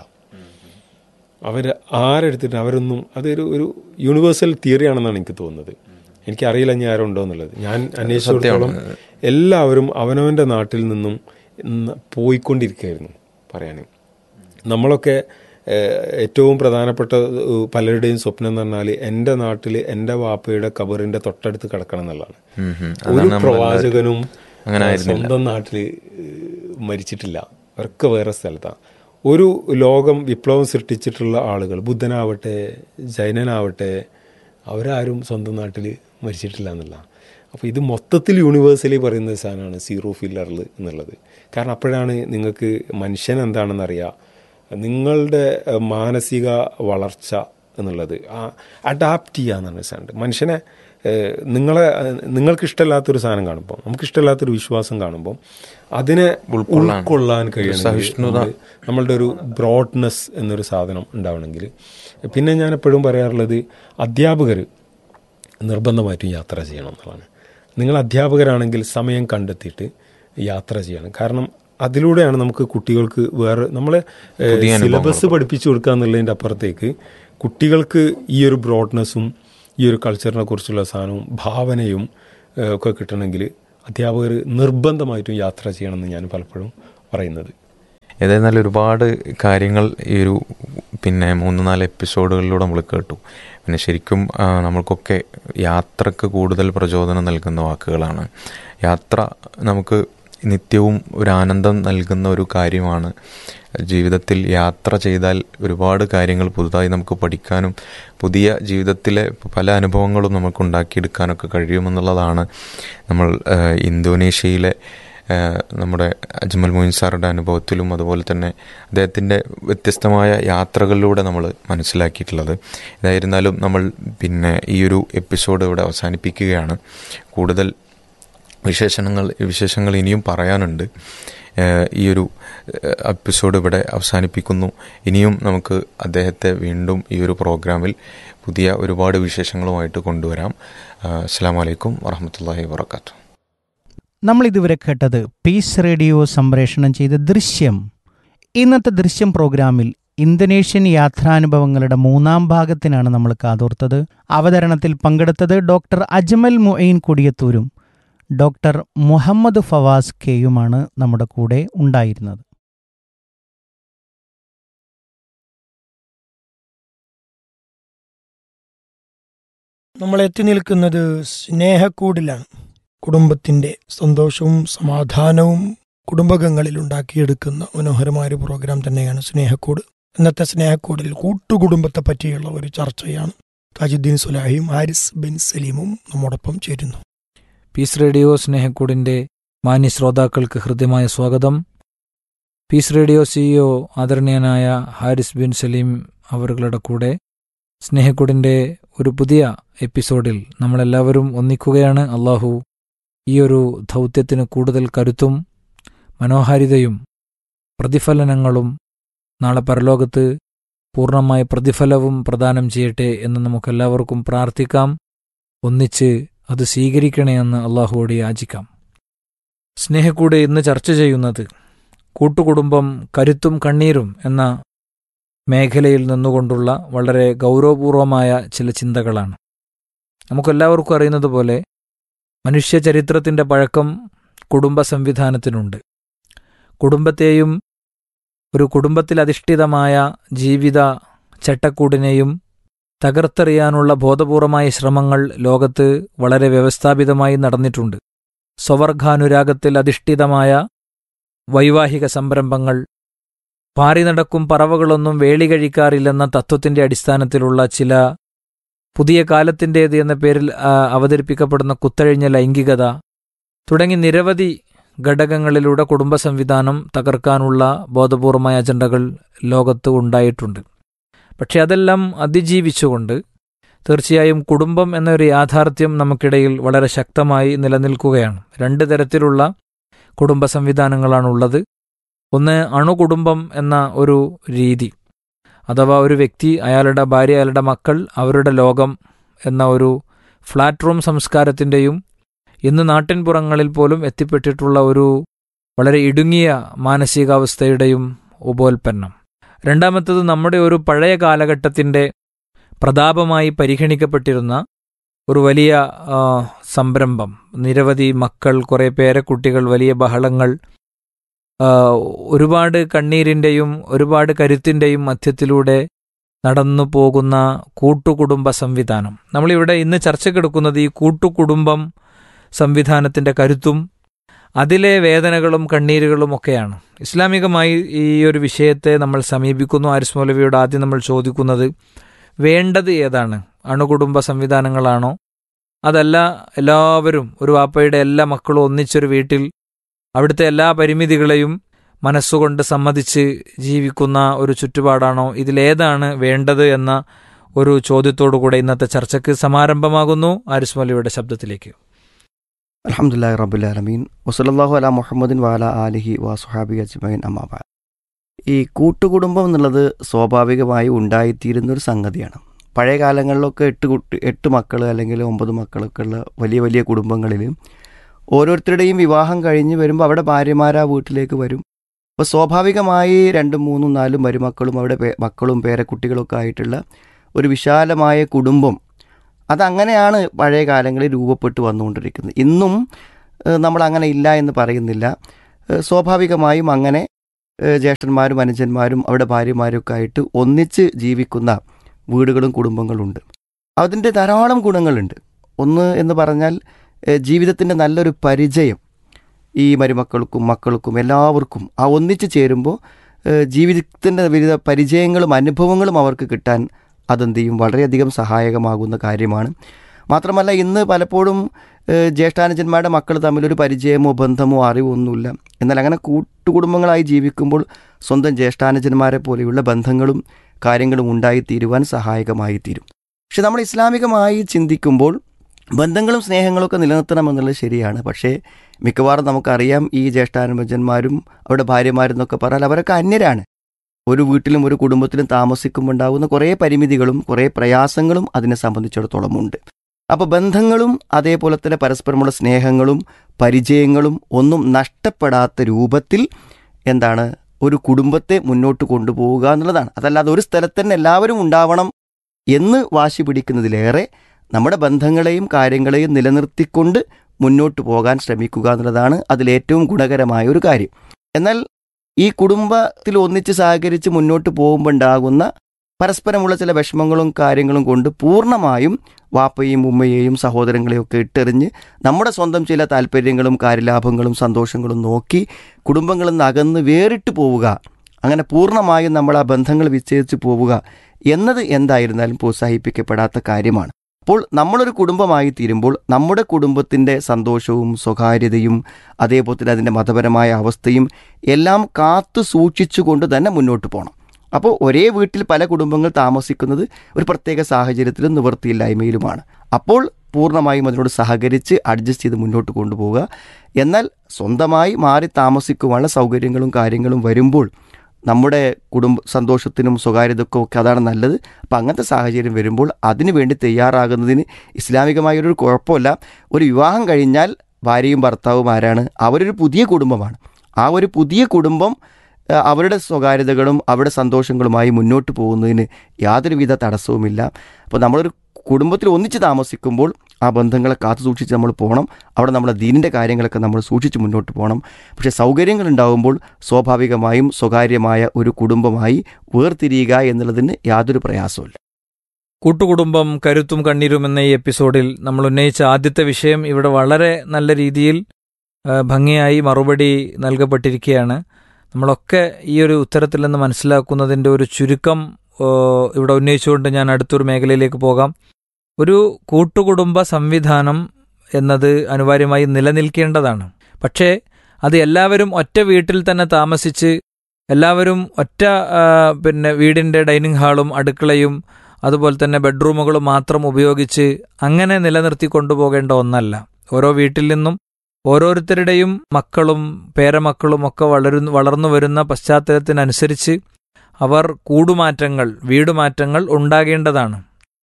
അവർ ആരെടുത്തിട്ട് അവരൊന്നും അതൊരു ഒരു യൂണിവേഴ്സൽ തിയറിയാണെന്നാണ് എനിക്ക് തോന്നുന്നത് എനിക്കറിയില്ല ഇനി ആരുണ്ടോ എന്നുള്ളത് ഞാൻ അന്വേഷിച്ചിടത്തോളം എല്ലാവരും അവനവൻ്റെ നാട്ടിൽ നിന്നും ഇന്ന് പോയിക്കൊണ്ടിരിക്കുകയായിരുന്നു പറയാൻ നമ്മളൊക്കെ ഏഹ്, ഏറ്റവും പ്രധാനപ്പെട്ട ഏഹ്, പലരുടെയും സ്വപ്നം എന്ന് പറഞ്ഞാൽ എൻ്റെ നാട്ടിൽ എൻ്റെ വാപ്പയുടെ കബറിൻ്റെ തൊട്ടടുത്ത് കിടക്കണം എന്നുള്ളതാണ് ഉം ഉം. ഒരു അതാണ് നമ്മൾ പ്രവാചകനും അങ്ങനെ ഏഹ്, ആയിരുന്നില്ല. സ്വന്തം നാട്ടിൽ മരിച്ചിട്ടില്ല അവരൊക്കെ വേറെ സ്ഥലത്താണ് ഒരു ലോകം വിപ്ലവം സൃഷ്ടിച്ചിട്ടുള്ള ആളുകൾ ബുദ്ധനാവട്ടെ ജൈനനാവട്ടെ അവരാരും സ്വന്തം നാട്ടിൽ മരിച്ചിട്ടില്ല എന്നുള്ള അപ്പോൾ ഇത് മൊത്തത്തിൽ യൂണിവേഴ്സലി പറയുന്ന ഒരു സാധനമാണ് സീറോ ഫില്ലറിൽ എന്നുള്ളത് കാരണം അപ്പോഴാണ് നിങ്ങൾക്ക് മനുഷ്യൻ എന്താണെന്ന് അറിയാം നിങ്ങളുടെ ഏഹ്, മാനസിക വളർച്ച എന്നുള്ളത് ആ അഡാപ്റ്റ് ചെയ്യുക എന്നാണ് സാധനം മനുഷ്യനെ ഏഹ്, നിങ്ങളെ ഏഹ്, നിങ്ങൾക്ക് ഇഷ്ടമില്ലാത്തൊരു സാധനം കാണുമ്പോൾ നമുക്ക് ഇഷ്ടമില്ലാത്തൊരു വിശ്വാസം കാണുമ്പോൾ അതിനെ ഉൾക്കൊള്ളാൻ. ഉൾക്കൊള്ളാൻ കഴിയണം സഹിഷ്ണുത. നമ്മളുടെ ഒരു ബ്രോഡ്നെസ് എന്നൊരു സാധനം ഉണ്ടാവണമെങ്കിൽ പിന്നെ ഞാൻ എപ്പോഴും പറയാറുള്ളത് അധ്യാപകർ നിർബന്ധമായിട്ടും യാത്ര ചെയ്യണം എന്നുള്ളതാണ് നിങ്ങൾ അധ്യാപകരാണെങ്കിൽ സമയം കണ്ടെത്തിയിട്ട് യാത്ര ചെയ്യണം കാരണം അതിലൂടെയാണ് നമുക്ക് കുട്ടികൾക്ക് വേറെ നമ്മളെ പുതിയ അനുഭവങ്ങൾ സിലബസ് പഠിപ്പിച്ചു കൊടുക്കുക എന്നുള്ളതിൻ്റെ അപ്പുറത്തേക്ക് കുട്ടികൾക്ക് ഈ ഒരു ബ്രോഡ്നെസ്സും ഈ ഒരു കൾച്ചറിനെ കുറിച്ചുള്ള സാധനവും ഭാവനയും ഏഹ്, ഒക്കെ കിട്ടണമെങ്കിൽ അധ്യാപകർ നിർബന്ധമായിട്ടും യാത്ര ചെയ്യണമെന്ന് ഞാൻ പലപ്പോഴും പറയുന്നത് ഏതായിരുന്നാലും ഒരുപാട് കാര്യങ്ങൾ ഈ ഒരു പിന്നെ മൂന്ന് നാല് എപ്പിസോഡുകളിലൂടെ നമ്മൾ കേട്ടു പിന്നെ ശരിക്കും ആ, നമ്മൾക്കൊക്കെ യാത്രക്ക് കൂടുതൽ പ്രചോദനം നൽകുന്ന വാക്കുകളാണ് യാത്ര നമുക്ക് നിത്യവും ഒരു ആനന്ദം നൽകുന്ന ഒരു കാര്യമാണ് ജീവിതത്തിൽ യാത്ര ചെയ്താൽ ഒരുപാട് കാര്യങ്ങൾ പുതുതായി നമുക്ക് പഠിക്കാനും പുതിയ ജീവിതത്തിലെ പല അനുഭവങ്ങളും നമുക്ക് ഉണ്ടാക്കിയെടുക്കാനൊക്കെ കഴിയുമെന്നുള്ളതാണ് നമ്മൾ ആ, ഇന്തോനേഷ്യയിലെ ഏഹ് നമ്മുടെ അജ്മൽ മൊയിൻ സാറുടെ അനുഭവത്തിലും അതുപോലെ തന്നെ അദ്ദേഹത്തിൻ്റെ വ്യത്യസ്തമായ യാത്രകളിലൂടെ നമ്മൾ മനസ്സിലാക്കിയിട്ടുള്ളത് ഏതായിരുന്നാലും നമ്മൾ പിന്നെ ഈ ഒരു എപ്പിസോഡ് ഇവിടെ അവസാനിപ്പിക്കുകയാണ് കൂടുതൽ വിശേഷണങ്ങൾ വിശേഷങ്ങൾ ഇനിയും പറയാനുണ്ട് ഏഹ് ഈ ഒരു ഏഹ് എപ്പിസോഡ് ഇവിടെ അവസാനിപ്പിക്കുന്നു ഇനിയും നമുക്ക് അദ്ദേഹത്തെ വീണ്ടും ഈ ഒരു പ്രോഗ്രാമിൽ പുതിയ ഒരുപാട് വിശേഷങ്ങളുമായിട്ട് കൊണ്ടുവരാം ഏഹ് അസ്സാം വലൈക്കും വറഹമത്തല്ലാഹി വാത്തു നമ്മൾ ഇതുവരെ കേട്ടത് പീസ് റേഡിയോ സംപ്രേഷണം ചെയ്ത ദൃശ്യം ഇന്നത്തെ ദൃശ്യം പ്രോഗ്രാമിൽ ഇന്തോനേഷ്യൻ യാത്രാനുഭവങ്ങളുടെ മൂന്നാം ഭാഗത്തിനാണ് നമ്മൾ കാതോർത്തത് അവതരണത്തിൽ പങ്കെടുത്തത് ഡോക്ടർ അജ്മൽ മൊയ്ൻ കൊടിയത്തൂരും ഡോക്ടർ മുഹമ്മദ് ഫവാസ് കെയുമാണ് നമ്മുടെ കൂടെ ഉണ്ടായിരുന്നത് നമ്മൾ എത്തി നിൽക്കുന്നത് സ്നേഹക്കൂടിലാണ് കുടുംബത്തിൻ്റെ സന്തോഷവും സമാധാനവും കുടുംബകങ്ങളിൽ ഉണ്ടാക്കിയെടുക്കുന്ന മനോഹരമായ ഒരു പ്രോഗ്രാം തന്നെയാണ് സ്നേഹക്കൂട് ഇന്നത്തെ സ്നേഹക്കൂടിൽ കൂട്ടുകുടുംബത്തെ പറ്റിയുള്ള ഒരു ചർച്ചയാണ് താജുദ്ദീൻ സുലാഹിയും ഹാരിസ് ബിൻ സലീമും നമ്മോടൊപ്പം ചേരുന്നു പീസ് റേഡിയോ സ്നേഹക്കൂടിന്റെ മാന്യ ശ്രോതാക്കൾക്ക് ഹൃദ്യമായ സ്വാഗതം പീസ് റേഡിയോ സിഇഒ ആദരണീയനായ ഹാരിസ് ബിൻ സലീം അവരുടെ കൂടെ സ്നേഹക്കൂടിന്റെ ഒരു പുതിയ എപ്പിസോഡിൽ നമ്മളെല്ലാവരും ഒന്നിക്കുകയാണ് അള്ളാഹു ഈ ഒരു ദൗത്യത്തിന് കൂടുതൽ കരുത്തും മനോഹാരിതയും പ്രതിഫലനങ്ങളും നാളെ പരലോകത്ത് പൂർണ്ണമായ പ്രതിഫലവും പ്രദാനം ചെയ്യട്ടെ എന്ന് നമുക്കെല്ലാവർക്കും പ്രാർത്ഥിക്കാം ഒന്നിച്ച് അത് സ്വീകരിക്കണേ എന്ന് അള്ളാഹുവോട് യാചിക്കാം സ്നേഹക്കൂടെ ഇന്ന് ചർച്ച ചെയ്യുന്നത് കൂട്ടുകുടുംബം കരുത്തും കണ്ണീരും എന്ന മേഖലയിൽ നിന്നുകൊണ്ടുള്ള വളരെ ഗൗരവപൂർവമായ ചില ചിന്തകളാണ് നമുക്കെല്ലാവർക്കും അറിയുന്നത് പോലെ മനുഷ്യ ചരിത്രത്തിൻ്റെ പഴക്കം കുടുംബ സംവിധാനത്തിനുണ്ട് കുടുംബത്തെയും ഒരു കുടുംബത്തിലധിഷ്ഠിതമായ ജീവിത ചട്ടക്കൂടിനെയും തകർത്തെറിയാനുള്ള ബോധപൂർവമായ ശ്രമങ്ങൾ ലോകത്ത് വളരെ വ്യവസ്ഥാപിതമായി നടന്നിട്ടുണ്ട് സ്വവർഗാനുരാഗത്തിൽ അധിഷ്ഠിതമായ വൈവാഹിക സംരംഭങ്ങൾ പാറി നടക്കും പറവകളൊന്നും വേളി കഴിക്കാറില്ലെന്ന തത്വത്തിന്റെ അടിസ്ഥാനത്തിലുള്ള ചില പുതിയ കാലത്തിൻ്റേത് എന്ന പേരിൽ ആ, അവതരിപ്പിക്കപ്പെടുന്ന കുത്തഴിഞ്ഞ ലൈംഗികത തുടങ്ങി നിരവധി ഘടകങ്ങളിലൂടെ കുടുംബ സംവിധാനം തകർക്കാനുള്ള ബോധപൂർവമായ അജണ്ടകൾ ലോകത്ത് ഉണ്ടായിട്ടുണ്ട് പക്ഷെ അതെല്ലാം അതിജീവിച്ചുകൊണ്ട് തീർച്ചയായും കുടുംബം എന്നൊരു യാഥാർത്ഥ്യം നമുക്കിടയിൽ വളരെ ശക്തമായി നിലനിൽക്കുകയാണ് രണ്ട് തരത്തിലുള്ള കുടുംബ സംവിധാനങ്ങളാണുള്ളത് ഒന്ന് അണുകുടുംബം എന്ന ഒരു രീതി അഥവാ ഒരു വ്യക്തി അയാളുടെ ഭാര്യ അയാളുടെ മക്കൾ അവരുടെ ലോകം എന്ന ഒരു ഫ്ലാറ്റ് റൂം സംസ്കാരത്തിൻ്റെയും ഇന്ന് നാട്ടിൻപുറങ്ങളിൽ പോലും എത്തിപ്പെട്ടിട്ടുള്ള ഒരു വളരെ ഇടുങ്ങിയ മാനസികാവസ്ഥയുടെയും ഉപോൽപ്പന്നം രണ്ടാമത്തത് നമ്മുടെ ഒരു പഴയ കാലഘട്ടത്തിൻ്റെ പ്രതാപമായി പരിഗണിക്കപ്പെട്ടിരുന്ന ഒരു വലിയ ആ, സംരംഭം നിരവധി മക്കൾ കുറേ പേരക്കുട്ടികൾ വലിയ ബഹളങ്ങൾ ആ, ഒരുപാട് കണ്ണീരിൻ്റെയും ഒരുപാട് കരുത്തിൻ്റെയും മധ്യത്തിലൂടെ നടന്നു പോകുന്ന കൂട്ടുകുടുംബ സംവിധാനം നമ്മളിവിടെ ഇന്ന് ചർച്ചക്കെടുക്കുന്നത് ഈ കൂട്ടുകുടുംബം സംവിധാനത്തിൻ്റെ കരുത്തും അതിലെ വേദനകളും കണ്ണീരുകളും ഒക്കെയാണ് ഇസ്ലാമികമായി ഈ ഒരു വിഷയത്തെ നമ്മൾ സമീപിക്കുന്നു ആരിസ് മൗലവിയോട് ആദ്യം നമ്മൾ ചോദിക്കുന്നത് വേണ്ടത് ഏതാണ് അണുകുടുംബ സംവിധാനങ്ങളാണോ അതല്ല എല്ലാവരും ഒരു വാപ്പയുടെ എല്ലാ മക്കളും ഒന്നിച്ചൊരു വീട്ടിൽ അവിടുത്തെ എല്ലാ പരിമിതികളെയും മനസ്സുകൊണ്ട് സമ്മതിച്ച് ജീവിക്കുന്ന ഒരു ചുറ്റുപാടാണോ ഇതിലേതാണ് വേണ്ടത് എന്ന ഒരു ചോദ്യത്തോടു കൂടെ ഇന്നത്തെ ചർച്ചയ്ക്ക് സമാരംഭമാകുന്നു ആരിസ് മൗലവിയുടെ ശബ്ദത്തിലേക്ക് അലഹമുല്ലാ റബുലാലമീൻ വസലല്ലാഹു അല മുഹമ്മദിൻ വാല ആലിഹി വാസുഹാബി അജ്മൈൻ അമ്മാബ ഈ കൂട്ടുകുടുംബം എന്നുള്ളത് സ്വാഭാവികമായി ഉണ്ടായിത്തീരുന്ന ഒരു സംഗതിയാണ് പഴയ കാലങ്ങളിലൊക്കെ എട്ട് കുട്ടി എട്ട് മക്കൾ അല്ലെങ്കിൽ ഒമ്പത് മക്കളൊക്കെ ഉള്ള വലിയ വലിയ കുടുംബങ്ങളിൽ ഓരോരുത്തരുടെയും വിവാഹം കഴിഞ്ഞ് വരുമ്പോൾ അവിടെ ഭാര്യമാർ ആ വീട്ടിലേക്ക് വരും അപ്പോൾ സ്വാഭാവികമായി രണ്ടും മൂന്നും നാലും മരുമക്കളും അവിടെ പേ- മക്കളും പേരക്കുട്ടികളൊക്കെ ആയിട്ടുള്ള ഒരു വിശാലമായ കുടുംബം അതങ്ങനെയാണ് പഴയ കാലങ്ങളിൽ രൂപപ്പെട്ട് വന്നുകൊണ്ടിരിക്കുന്നത് ഇന്നും ഏഹ്, നമ്മൾ അങ്ങനെ ഇല്ല എന്ന് പറയുന്നില്ല ഏഹ്, സ്വാഭാവികമായും അങ്ങനെ ഏഹ്, ജ്യേഷ്ഠന്മാരും അനുജന്മാരും അവിടെ ഭാര്യമാരും ഒക്കെ ആയിട്ട് ഒന്നിച്ച് ജീവിക്കുന്ന വീടുകളും കുടുംബങ്ങളുണ്ട് അതിൻ്റെ ധാരാളം ഗുണങ്ങളുണ്ട് ഒന്ന് എന്ന് പറഞ്ഞാൽ ഏഹ്, ജീവിതത്തിൻ്റെ നല്ലൊരു പരിചയം ഈ മരുമക്കൾക്കും മക്കൾക്കും എല്ലാവർക്കും ആ ഒന്നിച്ച് ചേരുമ്പോൾ ജീവിതത്തിൻ്റെ വിവിധ പരിചയങ്ങളും അനുഭവങ്ങളും അവർക്ക് കിട്ടാൻ അതെന്ത് ചെയ്യും വളരെയധികം സഹായകമാകുന്ന കാര്യമാണ് മാത്രമല്ല ഇന്ന് പലപ്പോഴും ഏഹ്, ജ്യേഷ്ഠാനുജന്മാരുടെ മക്കൾ തമ്മിലൊരു പരിചയമോ ബന്ധമോ അറിവോ ഒന്നുമില്ല എന്നാൽ അങ്ങനെ കൂട്ടുകുടുംബങ്ങളായി ജീവിക്കുമ്പോൾ സ്വന്തം ജ്യേഷ്ഠാനുജന്മാരെ പോലെയുള്ള ബന്ധങ്ങളും കാര്യങ്ങളും ഉണ്ടായിത്തീരുവാൻ സഹായകമായി തീരും പക്ഷെ നമ്മൾ ഇസ്ലാമികമായി ചിന്തിക്കുമ്പോൾ ബന്ധങ്ങളും സ്നേഹങ്ങളൊക്കെ നിലനിർത്തണമെന്നുള്ളത് ശരിയാണ് പക്ഷേ മിക്കവാറും നമുക്കറിയാം ഈ ജ്യേഷ്ഠാനുജന്മാരും അവരുടെ ഭാര്യമാരും എന്നൊക്കെ പറഞ്ഞാൽ അവരൊക്കെ അന്യരാണ് ഒരു വീട്ടിലും ഒരു കുടുംബത്തിലും താമസിക്കുമ്പോൾ ഉണ്ടാകുന്ന കുറേ പരിമിതികളും കുറേ പ്രയാസങ്ങളും അതിനെ സംബന്ധിച്ചിടത്തോളം ഉണ്ട് അപ്പോൾ ബന്ധങ്ങളും അതേപോലെ തന്നെ പരസ്പരമുള്ള സ്നേഹങ്ങളും പരിചയങ്ങളും ഒന്നും നഷ്ടപ്പെടാത്ത രൂപത്തിൽ എന്താണ് ഒരു കുടുംബത്തെ മുന്നോട്ട് കൊണ്ടുപോവുക എന്നുള്ളതാണ് അതല്ലാതെ ഒരു സ്ഥലത്ത് തന്നെ എല്ലാവരും ഉണ്ടാവണം എന്ന് വാശി പിടിക്കുന്നതിലേറെ നമ്മുടെ ബന്ധങ്ങളെയും കാര്യങ്ങളെയും നിലനിർത്തിക്കൊണ്ട് മുന്നോട്ട് പോകാൻ ശ്രമിക്കുക എന്നുള്ളതാണ് അതിലേറ്റവും ഗുണകരമായ ഒരു കാര്യം എന്നാൽ ഈ കുടുംബത്തിൽ ഒന്നിച്ച് സഹകരിച്ച് മുന്നോട്ട് പോകുമ്പോൾ ഉണ്ടാകുന്ന പരസ്പരമുള്ള ചില വിഷമങ്ങളും കാര്യങ്ങളും കൊണ്ട് പൂർണ്ണമായും വാപ്പയും ഉമ്മയെയും സഹോദരങ്ങളെയും ഒക്കെ ഇട്ടെറിഞ്ഞ് നമ്മുടെ സ്വന്തം ചില താല്പര്യങ്ങളും കാര്യലാഭങ്ങളും സന്തോഷങ്ങളും നോക്കി കുടുംബങ്ങളിൽ നിന്ന് അകന്ന് വേറിട്ട് പോവുക അങ്ങനെ പൂർണ്ണമായും നമ്മൾ ആ ബന്ധങ്ങൾ വിച്ഛേദിച്ച് പോവുക എന്നത് എന്തായിരുന്നാലും പ്രോത്സാഹിപ്പിക്കപ്പെടാത്ത കാര്യമാണ് അപ്പോൾ നമ്മളൊരു കുടുംബമായി തീരുമ്പോൾ നമ്മുടെ കുടുംബത്തിൻ്റെ സന്തോഷവും സ്വകാര്യതയും അതേപോലെ തന്നെ അതിൻ്റെ മതപരമായ അവസ്ഥയും എല്ലാം കാത്തു സൂക്ഷിച്ചുകൊണ്ട് തന്നെ മുന്നോട്ട് പോകണം അപ്പോൾ ഒരേ വീട്ടിൽ പല കുടുംബങ്ങൾ താമസിക്കുന്നത് ഒരു പ്രത്യേക സാഹചര്യത്തിലും നിവൃത്തിയില്ലായ്മയിലുമാണ് അപ്പോൾ പൂർണ്ണമായും അതിനോട് സഹകരിച്ച് അഡ്ജസ്റ്റ് ചെയ്ത് മുന്നോട്ട് കൊണ്ടുപോവുക എന്നാൽ സ്വന്തമായി മാറി താമസിക്കുവാനുള്ള സൗകര്യങ്ങളും കാര്യങ്ങളും വരുമ്പോൾ നമ്മുടെ കുടുംബ സന്തോഷത്തിനും സ്വകാര്യതക്കും ഒക്കെ അതാണ് നല്ലത് അപ്പം അങ്ങനത്തെ സാഹചര്യം വരുമ്പോൾ അതിനു വേണ്ടി തയ്യാറാകുന്നതിന് ഇസ്ലാമികമായൊരു കുഴപ്പമില്ല ഒരു വിവാഹം കഴിഞ്ഞാൽ ഭാര്യയും ഭർത്താവും ആരാണ് അവരൊരു പുതിയ കുടുംബമാണ് ആ ഒരു പുതിയ കുടുംബം ആ, അവരുടെ സ്വകാര്യതകളും അവരുടെ സന്തോഷങ്ങളുമായി മുന്നോട്ട് പോകുന്നതിന് യാതൊരുവിധ തടസ്സവുമില്ല അപ്പോൾ നമ്മളൊരു കുടുംബത്തിൽ ഒന്നിച്ച് താമസിക്കുമ്പോൾ ആ ബന്ധങ്ങളെ കാത്തു സൂക്ഷിച്ച് നമ്മൾ പോകണം അവിടെ നമ്മളെ ദീനിൻ്റെ കാര്യങ്ങളൊക്കെ നമ്മൾ സൂക്ഷിച്ച് മുന്നോട്ട് പോകണം പക്ഷേ സൗകര്യങ്ങൾ ഉണ്ടാകുമ്പോൾ സ്വാഭാവികമായും സ്വകാര്യമായ ഒരു കുടുംബമായി വേർതിരിയുക എന്നുള്ളതിന് യാതൊരു പ്രയാസവുമില്ല കൂട്ടുകുടുംബം കരുത്തും കണ്ണീരും എന്ന ഈ എപ്പിസോഡിൽ നമ്മൾ ഉന്നയിച്ച ആദ്യത്തെ വിഷയം ഇവിടെ വളരെ നല്ല രീതിയിൽ ആ, ഭംഗിയായി മറുപടി നൽകപ്പെട്ടിരിക്കുകയാണ് നമ്മളൊക്കെ ഈ ഒരു ഉത്തരത്തിൽ നിന്ന് മനസ്സിലാക്കുന്നതിൻ്റെ ഒരു ചുരുക്കം ആ, ഇവിടെ ഉന്നയിച്ചുകൊണ്ട് ഞാൻ അടുത്തൊരു മേഖലയിലേക്ക് പോകാം ഒരു കൂട്ടുകുടുംബ സംവിധാനം എന്നത് അനിവാര്യമായി നിലനിൽക്കേണ്ടതാണ് പക്ഷേ അത് എല്ലാവരും ഒറ്റ വീട്ടിൽ തന്നെ താമസിച്ച് എല്ലാവരും ഒറ്റ ആ, പിന്നെ വീടിൻ്റെ ഡൈനിങ് ഹാളും അടുക്കളയും അതുപോലെ തന്നെ ബെഡ്റൂമുകളും മാത്രം ഉപയോഗിച്ച് അങ്ങനെ നിലനിർത്തി കൊണ്ടുപോകേണ്ട ഒന്നല്ല ഓരോ വീട്ടിൽ നിന്നും ഓരോരുത്തരുടെയും മക്കളും പേരമക്കളും ഒക്കെ വളരുന്ന വളർന്നു വരുന്ന പശ്ചാത്തലത്തിനനുസരിച്ച് അവർ കൂടുമാറ്റങ്ങൾ വീടുമാറ്റങ്ങൾ ഉണ്ടാകേണ്ടതാണ്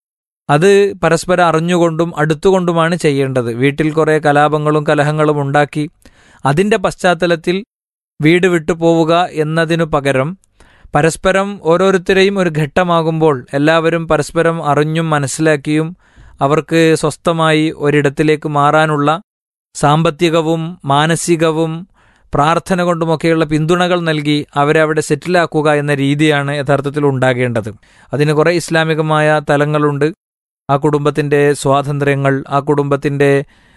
അത് പരസ്പരം അറിഞ്ഞുകൊണ്ടും അടുത്തുകൊണ്ടുമാണ് ചെയ്യേണ്ടത് വീട്ടിൽ കുറേ കലാപങ്ങളും കലഹങ്ങളും ഉണ്ടാക്കി അതിൻ്റെ പശ്ചാത്തലത്തിൽ വീട് വിട്ടു പോവുക എന്നതിനു പകരം പരസ്പരം ഓരോരുത്തരെയും ഒരു ഘട്ടമാകുമ്പോൾ എല്ലാവരും പരസ്പരം അറിഞ്ഞും മനസ്സിലാക്കിയും അവർക്ക് സ്വസ്ഥമായി ഒരിടത്തിലേക്ക് മാറാനുള്ള സാമ്പത്തികവും മാനസികവും പ്രാർത്ഥന കൊണ്ടുമൊക്കെയുള്ള പിന്തുണകൾ നൽകി അവരെ അവിടെ സെറ്റിലാക്കുക എന്ന രീതിയാണ് യഥാർത്ഥത്തിൽ ഉണ്ടാകേണ്ടത് അതിന് കുറേ ഇസ്ലാമികമായ തലങ്ങളുണ്ട് ആ കുടുംബത്തിൻ്റെ സ്വാതന്ത്ര്യങ്ങൾ ആ കുടുംബത്തിൻ്റെ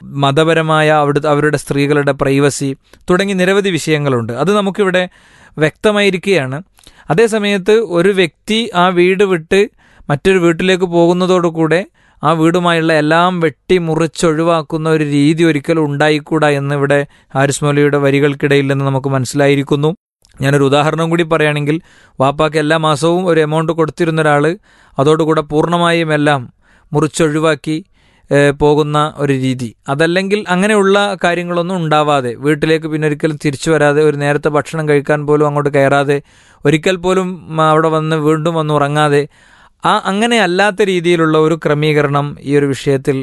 മതപരമായ അവിടുത്തെ അവരുടെ സ്ത്രീകളുടെ പ്രൈവസി തുടങ്ങി നിരവധി വിഷയങ്ങളുണ്ട് അത് നമുക്കിവിടെ വ്യക്തമായിരിക്കുകയാണ് അതേസമയത്ത് ഒരു വ്യക്തി ആ വീട് വിട്ട് മറ്റൊരു വീട്ടിലേക്ക് പോകുന്നതോടുകൂടെ ആ വീടുമായുള്ള എല്ലാം വെട്ടി മുറിച്ചൊഴിവാക്കുന്ന ഒരു രീതി ഒരിക്കലും ഉണ്ടായിക്കൂടാ എന്ന് ഇവിടെ ഹാരിസ് മൗലയുടെ വരികൾക്കിടയിൽ നിന്ന് നമുക്ക് മനസ്സിലായിരിക്കുന്നു ഞാനൊരു ഉദാഹരണം കൂടി പറയുകയാണെങ്കിൽ വാപ്പാക്ക് എല്ലാ മാസവും ഒരു എമൗണ്ട് കൊടുത്തിരുന്ന ഒരാൾ അതോടുകൂടെ പൂർണ്ണമായും എല്ലാം മുറിച്ചൊഴിവാക്കി ഏഹ്, പോകുന്ന ഒരു രീതി അതല്ലെങ്കിൽ അങ്ങനെയുള്ള കാര്യങ്ങളൊന്നും ഉണ്ടാവാതെ വീട്ടിലേക്ക് പിന്നെ ഒരിക്കലും തിരിച്ചു വരാതെ ഒരു നേരത്തെ ഭക്ഷണം കഴിക്കാൻ പോലും അങ്ങോട്ട് കയറാതെ ഒരിക്കൽ പോലും ഉം, അവിടെ വന്ന് വീണ്ടും വന്ന് ഉറങ്ങാതെ ആ അങ്ങനെ അല്ലാത്ത രീതിയിലുള്ള ഒരു ക്രമീകരണം ഈ ഒരു വിഷയത്തിൽ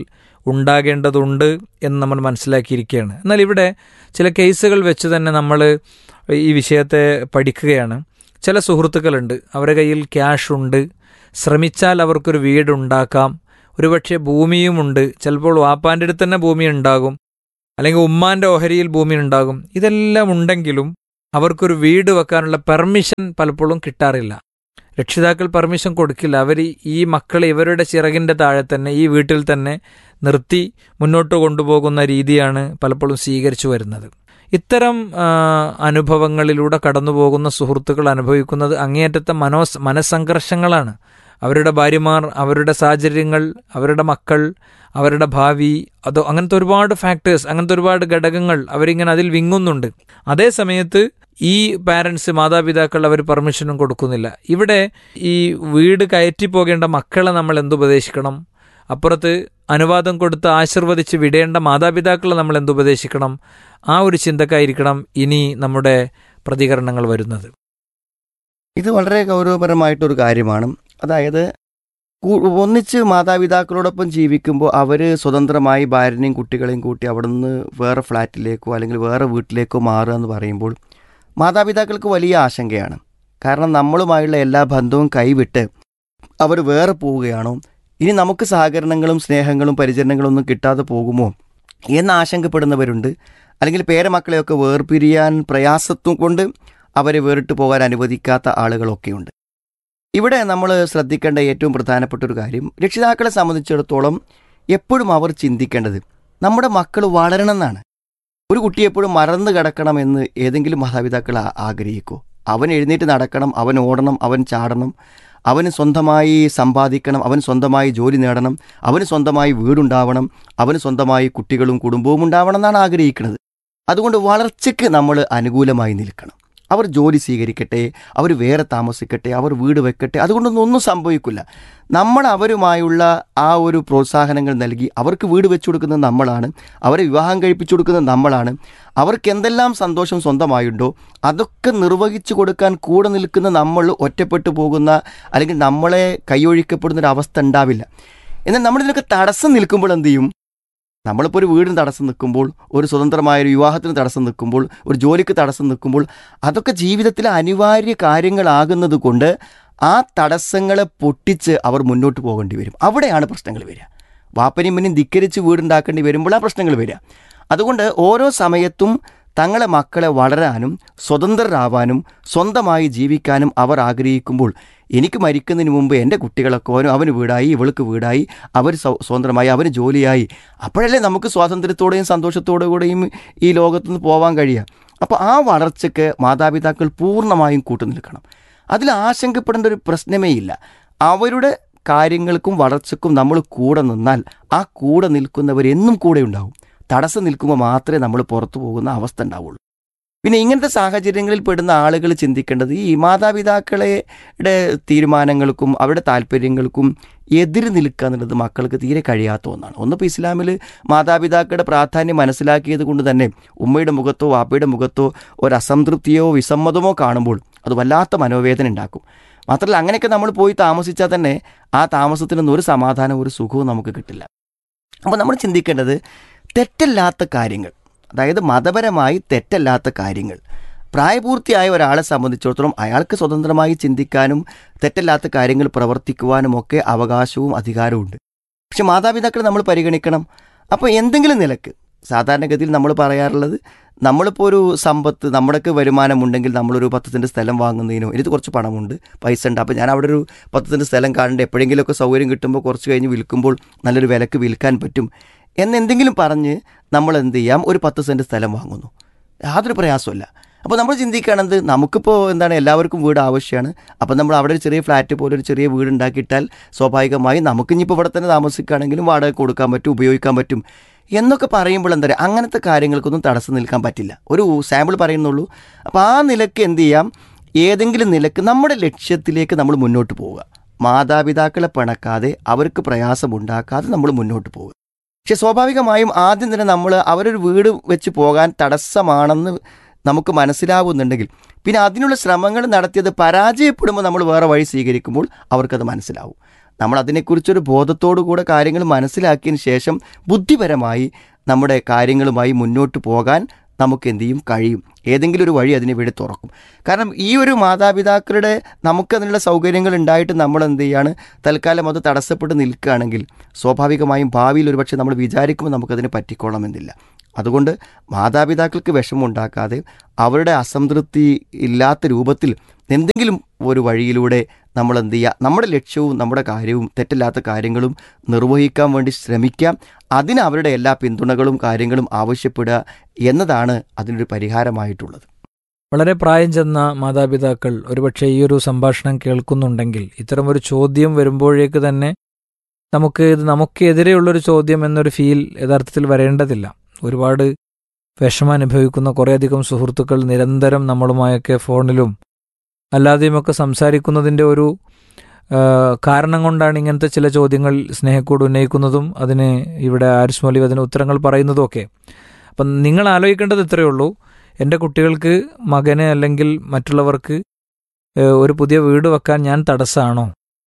ഉണ്ടാകേണ്ടതുണ്ട് എന്ന് നമ്മൾ മനസ്സിലാക്കിയിരിക്കുകയാണ് എന്നാൽ ഇവിടെ ചില കേസുകൾ വെച്ച് തന്നെ നമ്മൾ ഈ വിഷയത്തെ പഠിക്കുകയാണ് ചില സുഹൃത്തുക്കളുണ്ട് അവരുടെ കയ്യിൽ ക്യാഷ് ഉണ്ട് ശ്രമിച്ചാൽ അവർക്കൊരു വീടുണ്ടാക്കാം ഒരുപക്ഷെ ഭൂമിയുമുണ്ട് ചിലപ്പോൾ വാപ്പാൻ്റെ അടുത്ത് തന്നെ ഭൂമി ഉണ്ടാകും അല്ലെങ്കിൽ ഉമ്മാൻ്റെ ഓഹരിയിൽ ഭൂമി ഉണ്ടാകും ഇതെല്ലാം ഉണ്ടെങ്കിലും അവർക്കൊരു വീട് വെക്കാനുള്ള പെർമിഷൻ പലപ്പോഴും കിട്ടാറില്ല രക്ഷിതാക്കൾ പെർമിഷൻ കൊടുക്കില്ല അവർ ഈ മക്കളെ ഇവരുടെ ചിറകിൻ്റെ താഴെ തന്നെ ഈ വീട്ടിൽ തന്നെ നിർത്തി മുന്നോട്ട് കൊണ്ടുപോകുന്ന രീതിയാണ് പലപ്പോഴും സ്വീകരിച്ചു വരുന്നത് ഇത്തരം ആ, അനുഭവങ്ങളിലൂടെ കടന്നു പോകുന്ന സുഹൃത്തുക്കൾ അനുഭവിക്കുന്നത് അങ്ങേയറ്റത്തെ മനോസ് മനസ്സംഘർഷങ്ങളാണ് അവരുടെ ഭാര്യമാർ അവരുടെ സാഹചര്യങ്ങൾ അവരുടെ മക്കൾ അവരുടെ ഭാവി അതോ അങ്ങനത്തെ ഒരുപാട് ഫാക്ടേഴ്സ് അങ്ങനത്തെ ഒരുപാട് ഘടകങ്ങൾ അവരിങ്ങനെ അതിൽ വിങ്ങുന്നുണ്ട് അതേ സമയത്ത് ഈ പാരൻസ് മാതാപിതാക്കൾ അവർ പെർമിഷനും കൊടുക്കുന്നില്ല ഇവിടെ ഈ വീട് കയറ്റി പോകേണ്ട മക്കളെ നമ്മൾ എന്തുപദേശിക്കണം അപ്പുറത്ത് അനുവാദം കൊടുത്ത് ആശീർവദിച്ച് വിടേണ്ട മാതാപിതാക്കളെ നമ്മൾ എന്തുപദേശിക്കണം ആ ഒരു ചിന്തക്കായിരിക്കണം ഇനി നമ്മുടെ പ്രതികരണങ്ങൾ വരുന്നത് ഇത് വളരെ ഗൗരവപരമായിട്ടൊരു കാര്യമാണ് അതായത് കൂ- ഒന്നിച്ച് മാതാപിതാക്കളോടൊപ്പം ജീവിക്കുമ്പോൾ അവർ സ്വതന്ത്രമായി ഭാര്യനെയും കുട്ടികളെയും കൂട്ടി അവിടെ നിന്ന് വേറെ ഫ്ലാറ്റിലേക്കോ അല്ലെങ്കിൽ വേറെ വീട്ടിലേക്കോ മാറുക എന്ന് പറയുമ്പോൾ മാതാപിതാക്കൾക്ക് വലിയ ആശങ്കയാണ് കാരണം നമ്മളുമായുള്ള എല്ലാ ബന്ധവും കൈവിട്ട് അവർ വേറെ പോവുകയാണോ ഇനി നമുക്ക് സഹകരണങ്ങളും സ്നേഹങ്ങളും പരിചരണങ്ങളും ഒന്നും കിട്ടാതെ പോകുമോ എന്ന് ആശങ്കപ്പെടുന്നവരുണ്ട് അല്ലെങ്കിൽ പേരമക്കളെയൊക്കെ വേർപിരിയാൻ പ്രയാസത്വം കൊണ്ട് അവരെ വേറിട്ട് പോകാൻ അനുവദിക്കാത്ത ആളുകളൊക്കെയുണ്ട് ഇവിടെ നമ്മൾ ശ്രദ്ധിക്കേണ്ട ഏറ്റവും പ്രധാനപ്പെട്ട ഒരു കാര്യം രക്ഷിതാക്കളെ സംബന്ധിച്ചിടത്തോളം എപ്പോഴും അവർ ചിന്തിക്കേണ്ടത് നമ്മുടെ മക്കൾ വളരണം എന്നാണ് ഒരു കുട്ടി എപ്പോഴും മറന്നു കിടക്കണമെന്ന് ഏതെങ്കിലും മാതാപിതാക്കൾ ആ- ആഗ്രഹിക്കോ അവൻ എഴുന്നേറ്റ് നടക്കണം അവൻ ഓടണം അവൻ ചാടണം അവന് സ്വന്തമായി സമ്പാദിക്കണം അവന് സ്വന്തമായി ജോലി നേടണം അവന് സ്വന്തമായി വീടുണ്ടാവണം അവന് സ്വന്തമായി കുട്ടികളും കുടുംബവും ഉണ്ടാവണം എന്നാണ് ആഗ്രഹിക്കുന്നത് അതുകൊണ്ട് വളർച്ചയ്ക്ക് നമ്മൾ അനുകൂലമായി നിൽക്കണം അവർ ജോലി സ്വീകരിക്കട്ടെ അവർ വേറെ താമസിക്കട്ടെ അവർ വീട് വെക്കട്ടെ അതുകൊണ്ടൊന്നും ഒന്നും സംഭവിക്കില്ല നമ്മൾ അവരുമായുള്ള ആ ഒരു പ്രോത്സാഹനങ്ങൾ നൽകി അവർക്ക് വീട് വെച്ചു കൊടുക്കുന്നത് നമ്മളാണ് അവരെ വിവാഹം കഴിപ്പിച്ചു കൊടുക്കുന്നത് നമ്മളാണ് അവർക്ക് എന്തെല്ലാം സന്തോഷം സ്വന്തമായുണ്ടോ അതൊക്കെ നിർവഹിച്ചു കൊടുക്കാൻ കൂടെ നിൽക്കുന്ന നമ്മൾ ഒറ്റപ്പെട്ടു പോകുന്ന അല്ലെങ്കിൽ നമ്മളെ കൈയൊഴിക്കപ്പെടുന്ന ഒരു അവസ്ഥ ഉണ്ടാവില്ല എന്നാൽ നമ്മളിതിനൊക്കെ തടസ്സം നിൽക്കുമ്പോൾ എന്ത് ചെയ്യും നമ്മളിപ്പോൾ ഒരു വീടിന് തടസ്സം നിൽക്കുമ്പോൾ ഒരു സ്വതന്ത്രമായ ഒരു വിവാഹത്തിന് തടസ്സം നിൽക്കുമ്പോൾ ഒരു ജോലിക്ക് തടസ്സം നിൽക്കുമ്പോൾ അതൊക്കെ ജീവിതത്തിലെ അനിവാര്യ കാര്യങ്ങളാകുന്നത് കൊണ്ട് ആ തടസ്സങ്ങളെ പൊട്ടിച്ച് അവർ മുന്നോട്ട് പോകേണ്ടി വരും അവിടെയാണ് പ്രശ്നങ്ങൾ വരിക വാപ്പനും മനും ധിക്കരിച്ച് വീടുണ്ടാക്കേണ്ടി വരുമ്പോൾ ആ പ്രശ്നങ്ങൾ വരിക അതുകൊണ്ട് ഓരോ സമയത്തും തങ്ങളെ മക്കളെ വളരാനും സ്വതന്ത്രരാവാനും സ്വന്തമായി ജീവിക്കാനും അവർ ആഗ്രഹിക്കുമ്പോൾ എനിക്ക് മരിക്കുന്നതിന് മുമ്പ് എൻ്റെ കുട്ടികളൊക്കെ അവനും അവന് വീടായി ഇവൾക്ക് വീടായി അവർ സ്വ- സ്വതന്ത്രമായി അവന് ജോലിയായി അപ്പോഴല്ലേ നമുക്ക് സ്വാതന്ത്ര്യത്തോടെയും സന്തോഷത്തോടു കൂടെയും ഈ ലോകത്തുനിന്ന് പോകാൻ കഴിയുക അപ്പോൾ ആ വളർച്ചയ്ക്ക് മാതാപിതാക്കൾ പൂർണ്ണമായും കൂട്ടുനിൽക്കണം അതിൽ ആശങ്കപ്പെടേണ്ട ഒരു പ്രശ്നമേ ഇല്ല അവരുടെ കാര്യങ്ങൾക്കും വളർച്ചയ്ക്കും നമ്മൾ കൂടെ നിന്നാൽ ആ കൂടെ നിൽക്കുന്നവരെന്നും കൂടെ ഉണ്ടാവും തടസ്സം നിൽക്കുമ്പോൾ മാത്രമേ നമ്മൾ പുറത്തു പോകുന്ന അവസ്ഥ ഉണ്ടാവുള്ളൂ പിന്നെ ഇങ്ങനത്തെ സാഹചര്യങ്ങളിൽ പെടുന്ന ആളുകൾ ചിന്തിക്കേണ്ടത് ഈ മാതാപിതാക്കളുടെ തീരുമാനങ്ങൾക്കും അവരുടെ താല്പര്യങ്ങൾക്കും എതിര് നിൽക്കുക എന്നുള്ളത് മക്കൾക്ക് തീരെ കഴിയാത്ത ഒന്നാണ് ഒന്നിപ്പോൾ ഇസ്ലാമിൽ മാതാപിതാക്കളുടെ പ്രാധാന്യം മനസ്സിലാക്കിയത് കൊണ്ട് തന്നെ ഉമ്മയുടെ മുഖത്തോ വാപ്പയുടെ മുഖത്തോ ഒരു അസംതൃപ്തിയോ വിസമ്മതമോ കാണുമ്പോൾ അത് വല്ലാത്ത മനോവേദന ഉണ്ടാക്കും മാത്രമല്ല അങ്ങനെയൊക്കെ നമ്മൾ പോയി താമസിച്ചാൽ തന്നെ ആ താമസത്തിനൊന്നും ഒരു സമാധാനം ഒരു സുഖവും നമുക്ക് കിട്ടില്ല അപ്പോൾ നമ്മൾ ചിന്തിക്കേണ്ടത് തെറ്റല്ലാത്ത കാര്യങ്ങൾ അതായത് മതപരമായി തെറ്റല്ലാത്ത കാര്യങ്ങൾ പ്രായപൂർത്തിയായ ഒരാളെ സംബന്ധിച്ചിടത്തോളം അയാൾക്ക് സ്വതന്ത്രമായി ചിന്തിക്കാനും തെറ്റല്ലാത്ത കാര്യങ്ങൾ പ്രവർത്തിക്കുവാനും ഒക്കെ അവകാശവും അധികാരവും ഉണ്ട് പക്ഷെ മാതാപിതാക്കൾ നമ്മൾ പരിഗണിക്കണം അപ്പോൾ എന്തെങ്കിലും നിലക്ക് സാധാരണഗതിയിൽ നമ്മൾ പറയാറുള്ളത് നമ്മളിപ്പോൾ ഒരു സമ്പത്ത് നമ്മുടെയൊക്കെ വരുമാനമുണ്ടെങ്കിൽ നമ്മളൊരു പത്ത് സെൻറ്റ് സ്ഥലം വാങ്ങുന്നതിനോ എനിക്ക് കുറച്ച് പണമുണ്ട് പൈസ ഉണ്ട് അപ്പോൾ ഞാൻ അവിടെ ഒരു പത്ത് സെൻറ്റ് സ്ഥലം കാണേണ്ട എപ്പോഴെങ്കിലുമൊക്കെ സൗകര്യം കിട്ടുമ്പോൾ കുറച്ച് കഴിഞ്ഞ് വിൽക്കുമ്പോൾ നല്ലൊരു വിലക്ക് വിൽക്കാൻ പറ്റും എന്നെന്തെങ്കിലും പറഞ്ഞ് നമ്മൾ എന്ത് ചെയ്യാം ഒരു പത്ത് സെൻറ്റ് സ്ഥലം വാങ്ങുന്നു യാതൊരു പ്രയാസമല്ല അപ്പോൾ നമ്മൾ ചിന്തിക്കുകയാണെന്ത് നമുക്കിപ്പോൾ എന്താണ് എല്ലാവർക്കും വീട് ആവശ്യമാണ് അപ്പോൾ നമ്മൾ അവിടെ ഒരു ചെറിയ ഫ്ലാറ്റ് പോലെ ഒരു ചെറിയ വീട് ഉണ്ടാക്കിയിട്ടാൽ സ്വാഭാവികമായി നമുക്കിനിപ്പോൾ ഇവിടെ തന്നെ താമസിക്കുകയാണെങ്കിലും വാടക കൊടുക്കാൻ പറ്റും ഉപയോഗിക്കാൻ പറ്റും എന്നൊക്കെ പറയുമ്പോൾ എന്താ പറയുക അങ്ങനത്തെ കാര്യങ്ങൾക്കൊന്നും തടസ്സം നിൽക്കാൻ പറ്റില്ല ഒരു സാമ്പിൾ പറയുന്നുള്ളൂ അപ്പോൾ ആ നിലക്ക് എന്ത് ചെയ്യാം ഏതെങ്കിലും നിലക്ക് നമ്മുടെ ലക്ഷ്യത്തിലേക്ക് നമ്മൾ മുന്നോട്ട് പോവുക മാതാപിതാക്കളെ പിണക്കാതെ അവർക്ക് പ്രയാസമുണ്ടാക്കാതെ നമ്മൾ മുന്നോട്ട് പോവുക പക്ഷെ സ്വാഭാവികമായും ആദ്യം തന്നെ നമ്മൾ അവരൊരു വീട് വെച്ച് പോകാൻ തടസ്സമാണെന്ന് നമുക്ക് മനസ്സിലാവുന്നുണ്ടെങ്കിൽ പിന്നെ അതിനുള്ള ശ്രമങ്ങൾ നടത്തിയത് പരാജയപ്പെടുമ്പോൾ നമ്മൾ വേറെ വഴി സ്വീകരിക്കുമ്പോൾ അവർക്കത് മനസ്സിലാവും നമ്മൾ അതിനെക്കുറിച്ചൊരു ബോധത്തോടു കൂടെ കാര്യങ്ങൾ മനസ്സിലാക്കിയതിന് ശേഷം ബുദ്ധിപരമായി നമ്മുടെ കാര്യങ്ങളുമായി മുന്നോട്ട് പോകാൻ നമുക്ക് എന്ത് ചെയ്യും കഴിയും ഏതെങ്കിലും ഒരു വഴി അതിന് വേണ്ടി തുറക്കും കാരണം ഈ ഒരു മാതാപിതാക്കളുടെ നമുക്ക് അതിനുള്ള സൗകര്യങ്ങൾ ഉണ്ടായിട്ട് നമ്മൾ എന്ത് ചെയ്യാണ് തൽക്കാലം അത് തടസ്സപ്പെട്ട് നിൽക്കുകയാണെങ്കിൽ സ്വാഭാവികമായും ഭാവിയിൽ ഒരുപക്ഷെ നമ്മൾ വിചാരിക്കുമ്പോൾ നമുക്കതിന് പറ്റിക്കൊള്ളണമെന്നില്ല അതുകൊണ്ട് മാതാപിതാക്കൾക്ക് വിഷമമുണ്ടാക്കാതെ അവരുടെ അസംതൃപ്തി ഇല്ലാത്ത രൂപത്തിൽ എന്തെങ്കിലും ഒരു വഴിയിലൂടെ നമ്മൾ എന്ത് ചെയ്യുക നമ്മുടെ ലക്ഷ്യവും നമ്മുടെ കാര്യവും തെറ്റില്ലാത്ത കാര്യങ്ങളും നിർവഹിക്കാൻ വേണ്ടി ശ്രമിക്കാം അതിന് അവരുടെ എല്ലാ പിന്തുണകളും കാര്യങ്ങളും ആവശ്യപ്പെടുക എന്നതാണ് അതിനൊരു പരിഹാരമായിട്ടുള്ളത് വളരെ പ്രായം ചെന്ന മാതാപിതാക്കൾ ഒരുപക്ഷെ ഈ ഒരു സംഭാഷണം കേൾക്കുന്നുണ്ടെങ്കിൽ ഇത്തരമൊരു ചോദ്യം വരുമ്പോഴേക്ക് തന്നെ നമുക്ക് ഇത് നമുക്കെതിരെയുള്ളൊരു ചോദ്യം എന്നൊരു ഫീൽ യഥാർത്ഥത്തിൽ വരേണ്ടതില്ല ഒരുപാട് വിഷമം അനുഭവിക്കുന്ന കുറേയധികം സുഹൃത്തുക്കൾ നിരന്തരം നമ്മളുമായൊക്കെ ഫോണിലും അല്ലാതെയുമൊക്കെ സംസാരിക്കുന്നതിൻ്റെ ഒരു ആ, കാരണം കൊണ്ടാണ് ഇങ്ങനത്തെ ചില ചോദ്യങ്ങൾ സ്നേഹക്കൂട് ഉന്നയിക്കുന്നതും അതിന് ഇവിടെ ആരിസ് മൗലിക് അതിന് ഉത്തരങ്ങൾ പറയുന്നതും ഒക്കെ അപ്പം നിങ്ങൾ ആലോചിക്കേണ്ടത് ഇത്രയേ ഉള്ളൂ എൻ്റെ കുട്ടികൾക്ക് മകന് അല്ലെങ്കിൽ മറ്റുള്ളവർക്ക് ഏഹ്, ഒരു പുതിയ വീട് വെക്കാൻ ഞാൻ തടസ്സമാണോ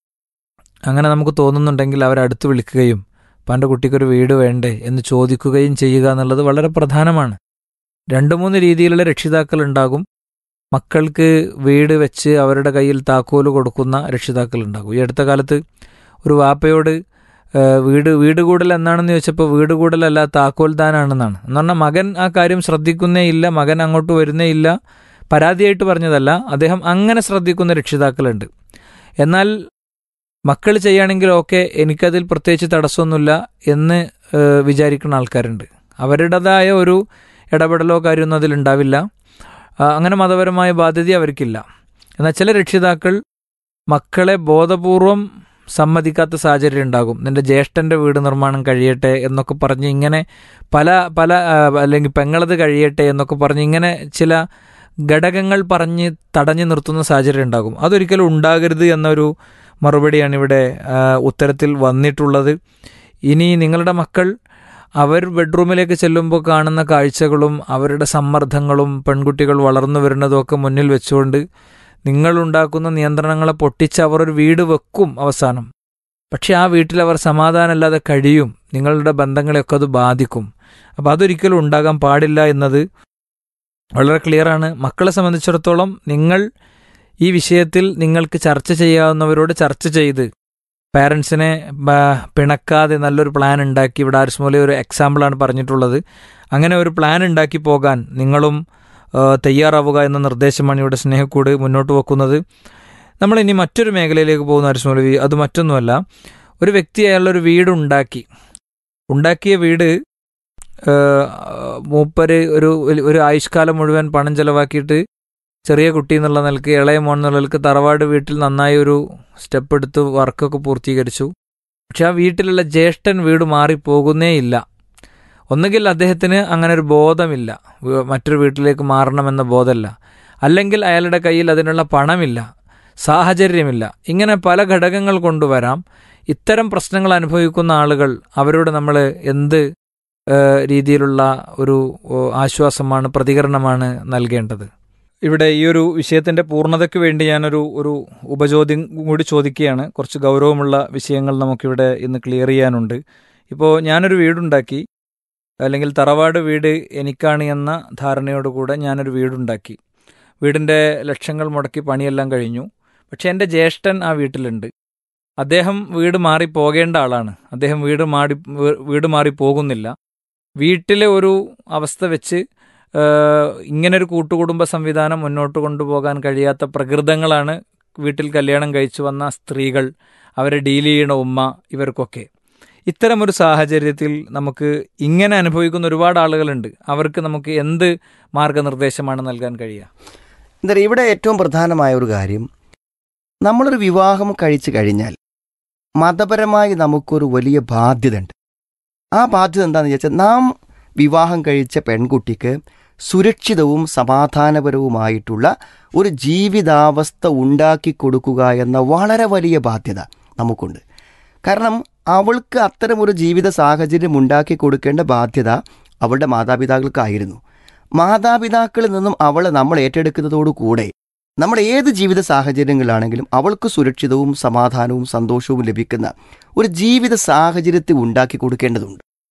അങ്ങനെ നമുക്ക് തോന്നുന്നുണ്ടെങ്കിൽ അവരടുത്ത് വിളിക്കുകയും പൻ്റെ കുട്ടിക്കൊരു വീട് വേണ്ടേ എന്ന് ചോദിക്കുകയും ചെയ്യുക എന്നുള്ളത് വളരെ പ്രധാനമാണ് രണ്ട് മൂന്ന് രീതിയിലുള്ള രക്ഷിതാക്കൾ ഉണ്ടാകും മക്കൾക്ക് വീട് വെച്ച് അവരുടെ കയ്യിൽ താക്കോല് കൊടുക്കുന്ന രക്ഷിതാക്കൾ ഉണ്ടാകും ഈ അടുത്ത കാലത്ത് ഒരു വാപ്പയോട് ഏഹ്, വീട് വീട് കൂടൽ എന്നാണെന്ന് ചോദിച്ചപ്പോൾ വീട് കൂടലല്ല താക്കോൽ ദാനാണെന്നാണ് എന്ന് പറഞ്ഞാൽ മകൻ ആ കാര്യം ശ്രദ്ധിക്കുന്നേ ഇല്ല മകൻ അങ്ങോട്ട് വരുന്നേ ഇല്ല പരാതിയായിട്ട് പറഞ്ഞതല്ല അദ്ദേഹം അങ്ങനെ ശ്രദ്ധിക്കുന്ന രക്ഷിതാക്കളുണ്ട് എന്നാൽ മക്കൾ ചെയ്യുകയാണെങ്കിൽ ഓക്കെ എനിക്കതിൽ പ്രത്യേകിച്ച് തടസ്സമൊന്നുമില്ല എന്ന് ഏഹ്, വിചാരിക്കുന്ന ആൾക്കാരുണ്ട് അവരുടേതായ ഒരു ഇടപെടലോ കാര്യമൊന്നും അതിലുണ്ടാവില്ല ആ, അങ്ങനെ മതപരമായ ബാധ്യത അവർക്കില്ല എന്നാൽ ചില രക്ഷിതാക്കൾ മക്കളെ ബോധപൂർവം സമ്മതിക്കാത്ത സാഹചര്യം ഉണ്ടാകും നിന്റെ ജ്യേഷ്ഠന്റെ വീട് നിർമ്മാണം കഴിയട്ടെ എന്നൊക്കെ പറഞ്ഞ് ഇങ്ങനെ പല പല ആ, അല്ലെങ്കിൽ പെങ്ങളത് കഴിയട്ടെ എന്നൊക്കെ പറഞ്ഞ് ഇങ്ങനെ ചില ഘടകങ്ങൾ പറഞ്ഞ് തടഞ്ഞു നിർത്തുന്ന സാഹചര്യം ഉണ്ടാകും അതൊരിക്കലും ഉണ്ടാകരുത് എന്നൊരു മറുപടിയാണ് ഇവിടെ ആ, ഉത്തരത്തിൽ വന്നിട്ടുള്ളത് ഇനി നിങ്ങളുടെ മക്കൾ അവർ ബെഡ്റൂമിലേക്ക് ചെല്ലുമ്പോൾ കാണുന്ന കാഴ്ചകളും അവരുടെ സമ്മർദ്ദങ്ങളും പെൺകുട്ടികൾ വളർന്നു വരുന്നതും ഒക്കെ മുന്നിൽ വെച്ചുകൊണ്ട് നിങ്ങളുണ്ടാക്കുന്ന നിയന്ത്രണങ്ങളെ പൊട്ടിച്ച് അവർ ഒരു വീട് വെക്കും അവസാനം പക്ഷെ ആ വീട്ടിൽ അവർ സമാധാനമില്ലാതെ കഴിയും നിങ്ങളുടെ ബന്ധങ്ങളെയൊക്കെ അത് ബാധിക്കും അപ്പോൾ അതൊരിക്കലും ഉണ്ടാകാൻ പാടില്ല എന്നത് വളരെ ക്ലിയറാണ് മക്കളെ സംബന്ധിച്ചിടത്തോളം നിങ്ങൾ ഈ വിഷയത്തിൽ നിങ്ങൾക്ക് ചർച്ച ചെയ്യാവുന്നവരോട് ചർച്ച ചെയ്ത് പാരൻസിനെ ബ- പിണക്കാതെ നല്ലൊരു പ്ലാൻ ഉണ്ടാക്കി ഇവിടെ ആരിസ്മോലെ ഒരു എക്സാമ്പിളാണ് പറഞ്ഞിട്ടുള്ളത് അങ്ങനെ ഒരു പ്ലാൻ ഉണ്ടാക്കി പോകാൻ നിങ്ങളും ആ, തയ്യാറാവുക എന്ന നിർദ്ദേശമാണ് ഇവിടെ സ്നേഹക്കൂട് മുന്നോട്ട് വെക്കുന്നത് നമ്മൾ ഇനി മറ്റൊരു മേഖലയിലേക്ക് പോകുന്ന ആരിസ്മോലവി അത് മറ്റൊന്നുമല്ല ഒരു വ്യക്തി അയാളൊരു വീട് ഉണ്ടാക്കി ഉണ്ടാക്കിയ വീട് ആ, മൂപ്പര് ഒരു ഒരു ആയുഷ്കാലം മുഴുവൻ പണം ചെലവാക്കിയിട്ട് ചെറിയ കുട്ടി എന്നുള്ള നിലക്ക് ഇളയ മോൻ എന്നുള്ള നിലക്ക് തറവാട് വീട്ടിൽ നന്നായി ഒരു സ്റ്റെപ്പ് എടുത്ത് വർക്കൊക്കെ പൂർത്തീകരിച്ചു പക്ഷെ ആ വീട്ടിലുള്ള ജ്യേഷ്ഠൻ വീട് മാറിപ്പോകുന്നേ ഇല്ല ഒന്നുകിൽ അദ്ദേഹത്തിന് അങ്ങനെ ഒരു ബോധമില്ല വ- മറ്റൊരു വീട്ടിലേക്ക് മാറണമെന്ന ബോധമല്ല അല്ലെങ്കിൽ അയാളുടെ കയ്യിൽ അതിനുള്ള പണമില്ല സാഹചര്യമില്ല ഇങ്ങനെ പല ഘടകങ്ങൾ കൊണ്ടുവരാം ഇത്തരം പ്രശ്നങ്ങൾ അനുഭവിക്കുന്ന ആളുകൾ അവരോട് നമ്മൾ എന്ത് ഏഹ്, രീതിയിലുള്ള ഒരു ഓ, ആശ്വാസമാണ് പ്രതികരണമാണ് നൽകേണ്ടത് ഇവിടെ ഈ ഒരു വിഷയത്തിന്റെ പൂർണ്ണതയ്ക്ക് വേണ്ടി ഞാനൊരു ഒരു ഉപചോദ്യം കൂടി ചോദിക്കുകയാണ് കുറച്ച് ഗൗരവമുള്ള വിഷയങ്ങൾ നമുക്കിവിടെ ഇന്ന് ക്ലിയർ ചെയ്യാനുണ്ട് ഇപ്പോൾ ഞാനൊരു വീടുണ്ടാക്കി അല്ലെങ്കിൽ തറവാട് വീട് എനിക്കാണ് എന്ന ധാരണയോടുകൂടെ ഞാനൊരു വീടുണ്ടാക്കി വീടിൻ്റെ ലക്ഷങ്ങൾ മുടക്കി പണിയെല്ലാം കഴിഞ്ഞു പക്ഷേ എൻ്റെ ജ്യേഷ്ഠൻ ആ വീട്ടിലുണ്ട് അദ്ദേഹം വീട് മാറി പോകേണ്ട ആളാണ് അദ്ദേഹം വീട് മാറി വീട് മാറി പോകുന്നില്ല വീട്ടിലെ ഒരു അവസ്ഥ വെച്ച് ഏഹ്, ഇങ്ങനൊരു കൂട്ടുകുടുംബ സംവിധാനം മുന്നോട്ട് കൊണ്ടുപോകാൻ കഴിയാത്ത പ്രകൃതങ്ങളാണ് വീട്ടിൽ കല്യാണം കഴിച്ചു വന്ന സ്ത്രീകൾ അവരെ ഡീൽ ചെയ്യണ ഉമ്മ ഇവർക്കൊക്കെ ഇത്തരമൊരു സാഹചര്യത്തിൽ നമുക്ക് ഇങ്ങനെ അനുഭവിക്കുന്ന ഒരുപാട് ആളുകളുണ്ട് അവർക്ക് നമുക്ക് എന്ത് മാർഗനിർദ്ദേശമാണ് നൽകാൻ കഴിയുക എന്താ പറയുക ഇവിടെ ഏറ്റവും പ്രധാനമായ ഒരു കാര്യം നമ്മളൊരു വിവാഹം കഴിച്ചു കഴിഞ്ഞാൽ മതപരമായി നമുക്കൊരു വലിയ ബാധ്യതയുണ്ട് ആ ബാധ്യത എന്താണെന്ന് ചോദിച്ചാൽ നാം വിവാഹം കഴിച്ച പെൺകുട്ടിക്ക് സുരക്ഷിതവും സമാധാനപരവുമായിട്ടുള്ള ഒരു ജീവിതാവസ്ഥ ഉണ്ടാക്കി കൊടുക്കുക എന്ന വളരെ വലിയ ബാധ്യത നമുക്കുണ്ട് കാരണം അവൾക്ക് അത്തരം ഒരു ജീവിത സാഹചര്യം ഉണ്ടാക്കി കൊടുക്കേണ്ട ബാധ്യത അവളുടെ മാതാപിതാക്കൾക്കായിരുന്നു മാതാപിതാക്കളിൽ നിന്നും അവളെ നമ്മൾ ഏറ്റെടുക്കുന്നതോടുകൂടെ നമ്മുടെ ഏത് ജീവിത സാഹചര്യങ്ങളിലാണെങ്കിലും അവൾക്ക് സുരക്ഷിതവും സമാധാനവും സന്തോഷവും ലഭിക്കുന്ന ഒരു ജീവിത സാഹചര്യത്തെ ഉണ്ടാക്കി കൊടുക്കേണ്ടതുണ്ട്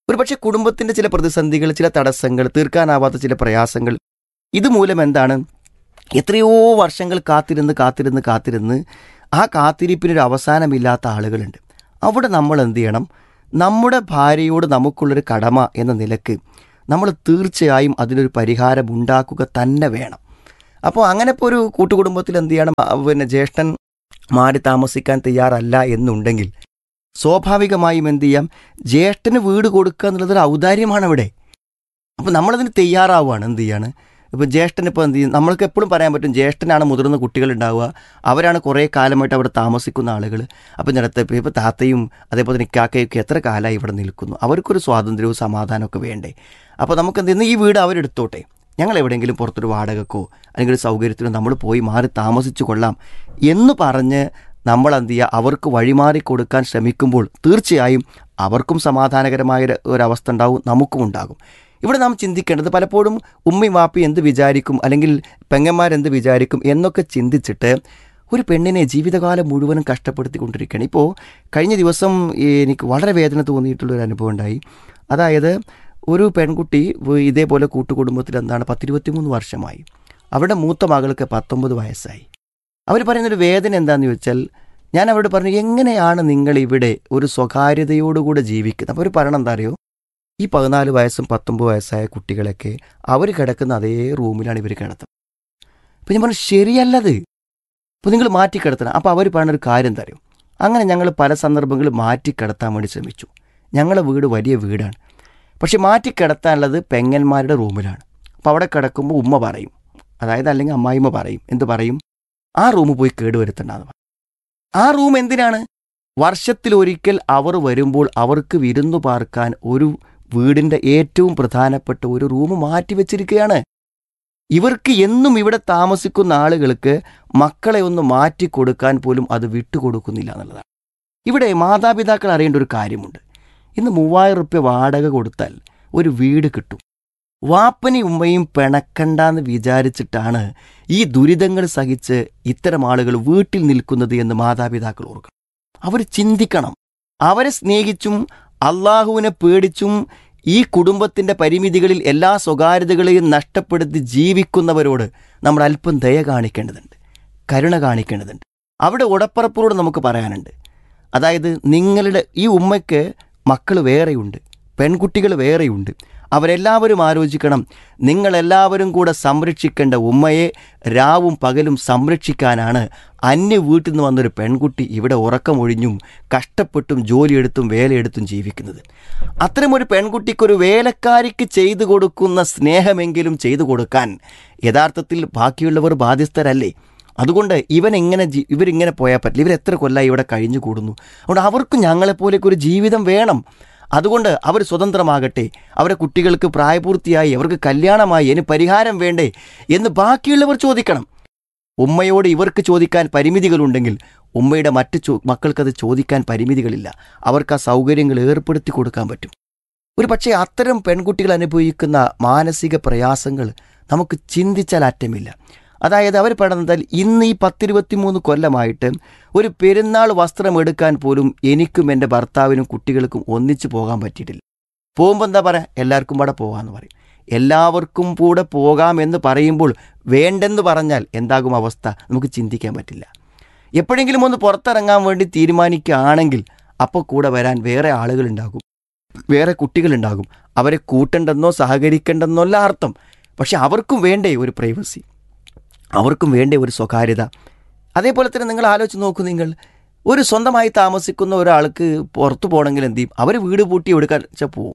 ഒരു പക്ഷേ കുടുംബത്തിൻ്റെ ചില പ്രതിസന്ധികൾ ചില തടസ്സങ്ങൾ തീർക്കാനാവാത്ത ചില പ്രയാസങ്ങൾ ഇതുമൂലം എന്താണ് എത്രയോ വർഷങ്ങൾ കാത്തിരുന്ന് കാത്തിരുന്ന് കാത്തിരുന്ന് ആ കാത്തിരിപ്പിനൊരു അവസാനമില്ലാത്ത ആളുകളുണ്ട് അവിടെ നമ്മൾ എന്ത് ചെയ്യണം നമ്മുടെ ഭാര്യയോട് നമുക്കുള്ളൊരു കടമ എന്ന നിലക്ക് നമ്മൾ തീർച്ചയായും അതിനൊരു പരിഹാരം ഉണ്ടാക്കുക തന്നെ വേണം അപ്പോൾ അങ്ങനെ ഇപ്പോൾ ഒരു കൂട്ടുകുടുംബത്തിൽ എന്ത് ചെയ്യണം ആ, പിന്നെ ജ്യേഷ്ഠൻ മാറി താമസിക്കാൻ തയ്യാറല്ല എന്നുണ്ടെങ്കിൽ സ്വാഭാവികമായും എന്ത് ചെയ്യാം ജ്യേഷ്ഠന് വീട് കൊടുക്കുക എന്നുള്ളത് ഒരു ഔദാര്യമാണ് അവിടെ അപ്പോൾ നമ്മളതിന് തയ്യാറാവുകയാണ് എന്ത് ചെയ്യാണ് ഇപ്പോൾ ജ്യേഷ്ഠൻ ഇപ്പോൾ എന്ത് ചെയ്യും നമ്മൾക്ക് എപ്പോഴും പറയാൻ പറ്റും ജ്യേഷ്ഠനാണ് മുതിർന്ന കുട്ടികളുണ്ടാവുക അവരാണ് കുറേ കാലമായിട്ട് അവിടെ താമസിക്കുന്ന ആളുകൾ അപ്പം ഇതിനകത്ത് ഇപ്പോൾ ഇപ്പോൾ താത്തയും അതേപോലെ തന്നെ ഇക്കാക്കയൊക്കെ എത്ര കാലമായി ഇവിടെ നിൽക്കുന്നു അവർക്കൊരു സ്വാതന്ത്ര്യവും സമാധാനമൊക്കെ വേണ്ടേ അപ്പോൾ നമുക്ക് എന്ത് ചെയ്യുന്നു ഈ വീട് അവരെടുത്തോട്ടെ ഞങ്ങൾ എവിടെയെങ്കിലും പുറത്തൊരു വാടകക്കോ അല്ലെങ്കിൽ ഒരു സൗകര്യത്തിനോ നമ്മൾ പോയി മാറി താമസിച്ചു കൊള്ളാം എന്ന് പറഞ്ഞ് നമ്മൾ എന്ത് ചെയ്യുക അവർക്ക് വഴിമാറി കൊടുക്കാൻ ശ്രമിക്കുമ്പോൾ തീർച്ചയായും അവർക്കും സമാധാനകരമായ ഒരു- ഒരവസ്ഥ ഉണ്ടാവും നമുക്കും ഉണ്ടാകും ഇവിടെ നാം ചിന്തിക്കേണ്ടത് പലപ്പോഴും ഉമ്മയും വാപ്പി എന്ത് വിചാരിക്കും അല്ലെങ്കിൽ പെങ്ങന്മാരെന്ത് വിചാരിക്കും എന്നൊക്കെ ചിന്തിച്ചിട്ട് ഒരു പെണ്ണിനെ ജീവിതകാലം മുഴുവനും കഷ്ടപ്പെടുത്തിക്കൊണ്ടിരിക്കുകയാണ് ഇപ്പോൾ കഴിഞ്ഞ ദിവസം ഈ എനിക്ക് വളരെ വേദന തോന്നിയിട്ടുള്ളൊരു അനുഭവം ഉണ്ടായി അതായത് ഒരു പെൺകുട്ടി വ- ഇതേപോലെ കൂട്ടുകുടുംബത്തിൽ എന്താണ് പത്തിരുപത്തിമൂന്ന് വർഷമായി അവരുടെ മൂത്ത മകൾക്ക് പത്തൊമ്പത് വയസ്സായി അവർ പറയുന്നൊരു വേദന എന്താണെന്ന് ചോദിച്ചാൽ ഞാൻ അവരോട് പറഞ്ഞു എങ്ങനെയാണ് നിങ്ങൾ ഇവിടെ ഒരു സ്വകാര്യതയോടുകൂടെ ജീവിക്കുന്നത് അപ്പോൾ അവർ പറയണം എന്താ അറിയോ ഈ പതിനാല് വയസ്സും പത്തൊമ്പത് വയസ്സായ കുട്ടികളൊക്കെ അവർ കിടക്കുന്ന അതേ റൂമിലാണ് ഇവർ കിടത്തുന്നത് അപ്പം ഞാൻ പറഞ്ഞു ശരിയല്ലത് അപ്പോൾ നിങ്ങൾ മാറ്റി കിടത്തണം അപ്പോൾ അവർ പറയുന്ന ഒരു കാര്യം എന്താ അറിയോ അങ്ങനെ ഞങ്ങൾ പല സന്ദർഭങ്ങളിൽ മാറ്റി കിടത്താൻ വേണ്ടി ശ്രമിച്ചു ഞങ്ങളുടെ വീട് വലിയ വീടാണ് പക്ഷെ മാറ്റി കിടത്താനുള്ളത് പെങ്ങന്മാരുടെ റൂമിലാണ് അപ്പോൾ അവിടെ കിടക്കുമ്പോൾ ഉമ്മ പറയും അതായത് അല്ലെങ്കിൽ അമ്മായിമ്മ പറയും എന്ത് പറയും ആ റൂം പോയി കേടുവരുത്തണ്ടെന്ന് പറയും ആ റൂം എന്തിനാണ് വർഷത്തിലൊരിക്കൽ അവർ വരുമ്പോൾ അവർക്ക് വിരുന്നു പാർക്കാൻ ഒരു വീടിൻ്റെ ഏറ്റവും പ്രധാനപ്പെട്ട ഒരു റൂം മാറ്റി വെച്ചിരിക്കുകയാണ് ഇവർക്ക് എന്നും ഇവിടെ താമസിക്കുന്ന ആളുകൾക്ക് മക്കളെ ഒന്ന് മാറ്റി കൊടുക്കാൻ പോലും അത് വിട്ടുകൊടുക്കുന്നില്ല എന്നുള്ളതാണ് ഇവിടെ മാതാപിതാക്കൾ അറിയേണ്ട ഒരു കാര്യമുണ്ട് ഇന്ന് മൂവായിരം റുപ്യ വാടക കൊടുത്താൽ ഒരു വീട് കിട്ടും വാപ്പനി ഉമ്മയും പിണക്കണ്ടെന്ന് വിചാരിച്ചിട്ടാണ് ഈ ദുരിതങ്ങൾ സഹിച്ച് ഇത്തരം ആളുകൾ വീട്ടിൽ നിൽക്കുന്നത് എന്ന് മാതാപിതാക്കൾ ഓർക്കണം അവർ ചിന്തിക്കണം അവരെ സ്നേഹിച്ചും അള്ളാഹുവിനെ പേടിച്ചും ഈ കുടുംബത്തിന്റെ പരിമിതികളിൽ എല്ലാ സ്വകാര്യതകളെയും നഷ്ടപ്പെടുത്തി ജീവിക്കുന്നവരോട് നമ്മൾ അല്പം ദയ കാണിക്കേണ്ടതുണ്ട് കരുണ കാണിക്കേണ്ടതുണ്ട് അവിടെ ഉടപ്പറപ്പിനോട് നമുക്ക് പറയാനുണ്ട് അതായത് നിങ്ങളുടെ ഈ ഉമ്മയ്ക്ക് മക്കൾ വേറെയുണ്ട് പെൺകുട്ടികൾ വേറെയുണ്ട് അവരെല്ലാവരും ആലോചിക്കണം നിങ്ങളെല്ലാവരും കൂടെ സംരക്ഷിക്കേണ്ട ഉമ്മയെ രാവും പകലും സംരക്ഷിക്കാനാണ് അന്യ വീട്ടിൽ നിന്ന് വന്നൊരു പെൺകുട്ടി ഇവിടെ ഉറക്കമൊഴിഞ്ഞും കഷ്ടപ്പെട്ടും ജോലിയെടുത്തും വേലയെടുത്തും ജീവിക്കുന്നത് അത്തരമൊരു പെൺകുട്ടിക്കൊരു വേലക്കാരിക്ക് ചെയ്തു കൊടുക്കുന്ന സ്നേഹമെങ്കിലും ചെയ്തു കൊടുക്കാൻ യഥാർത്ഥത്തിൽ ബാക്കിയുള്ളവർ ബാധ്യസ്ഥരല്ലേ അതുകൊണ്ട് ഇവൻ എങ്ങനെ ജീ- ഇവരിങ്ങനെ പോയാൽ പറ്റില്ല ഇവർ എത്ര കൊല്ലമായി ഇവിടെ കഴിഞ്ഞു കൂടുന്നു അതുകൊണ്ട് അവർക്കും ഞങ്ങളെപ്പോലെയൊക്കെ ഒരു ജീവിതം വേണം അതുകൊണ്ട് അവർ സ്വതന്ത്രമാകട്ടെ അവരുടെ കുട്ടികൾക്ക് പ്രായപൂർത്തിയായി അവർക്ക് കല്യാണമായി ഇനി പരിഹാരം വേണ്ടേ എന്ന് ബാക്കിയുള്ളവർ ചോദിക്കണം ഉമ്മയോട് ഇവർക്ക് ചോദിക്കാൻ പരിമിതികളുണ്ടെങ്കിൽ ഉമ്മയുടെ മറ്റ് ചോ മക്കൾക്കത് ചോദിക്കാൻ പരിമിതികളില്ല അവർക്ക് ആ സൗകര്യങ്ങൾ ഏർപ്പെടുത്തി കൊടുക്കാൻ പറ്റും ഒരു പക്ഷേ അത്തരം പെൺകുട്ടികൾ അനുഭവിക്കുന്ന മാനസിക പ്രയാസങ്ങൾ നമുക്ക് ചിന്തിച്ചാൽ അറ്റമില്ല അതായത് അവർ പറയുന്നത് ഇന്ന് ഈ പത്തിരുപത്തിമൂന്ന് കൊല്ലമായിട്ട് ഒരു പെരുന്നാൾ വസ്ത്രം എടുക്കാൻ പോലും എനിക്കും എൻ്റെ ഭർത്താവിനും കുട്ടികൾക്കും ഒന്നിച്ചു പോകാൻ പറ്റിയിട്ടില്ല പോകുമ്പോൾ എന്താ പറയുക എല്ലാവർക്കും കൂടെ പോകാമെന്ന് പറയും എല്ലാവർക്കും കൂടെ പോകാം എന്ന് പറയുമ്പോൾ വേണ്ടെന്ന് പറഞ്ഞാൽ എന്താകും അവസ്ഥ നമുക്ക് ചിന്തിക്കാൻ പറ്റില്ല എപ്പോഴെങ്കിലും ഒന്ന് പുറത്തിറങ്ങാൻ വേണ്ടി തീരുമാനിക്കുകയാണെങ്കിൽ അപ്പോൾ കൂടെ വരാൻ വേറെ ആളുകളുണ്ടാകും വേറെ കുട്ടികളുണ്ടാകും അവരെ കൂട്ടണ്ടെന്നോ സഹകരിക്കേണ്ടെന്നോ അല്ല അർത്ഥം പക്ഷെ അവർക്കും വേണ്ടേ ഒരു പ്രൈവസി അവർക്കും വേണ്ടേ ഒരു സ്വകാര്യത അതേപോലെ തന്നെ നിങ്ങൾ ആലോചിച്ച് നോക്കൂ നിങ്ങൾ ഒരു സ്വന്തമായി താമസിക്കുന്ന ഒരാൾക്ക് പുറത്തു പോകണമെങ്കിൽ എന്ത് ചെയ്യും അവർ വീട് പൂട്ടി എടുക്കാൻ വെച്ചാൽ പോവും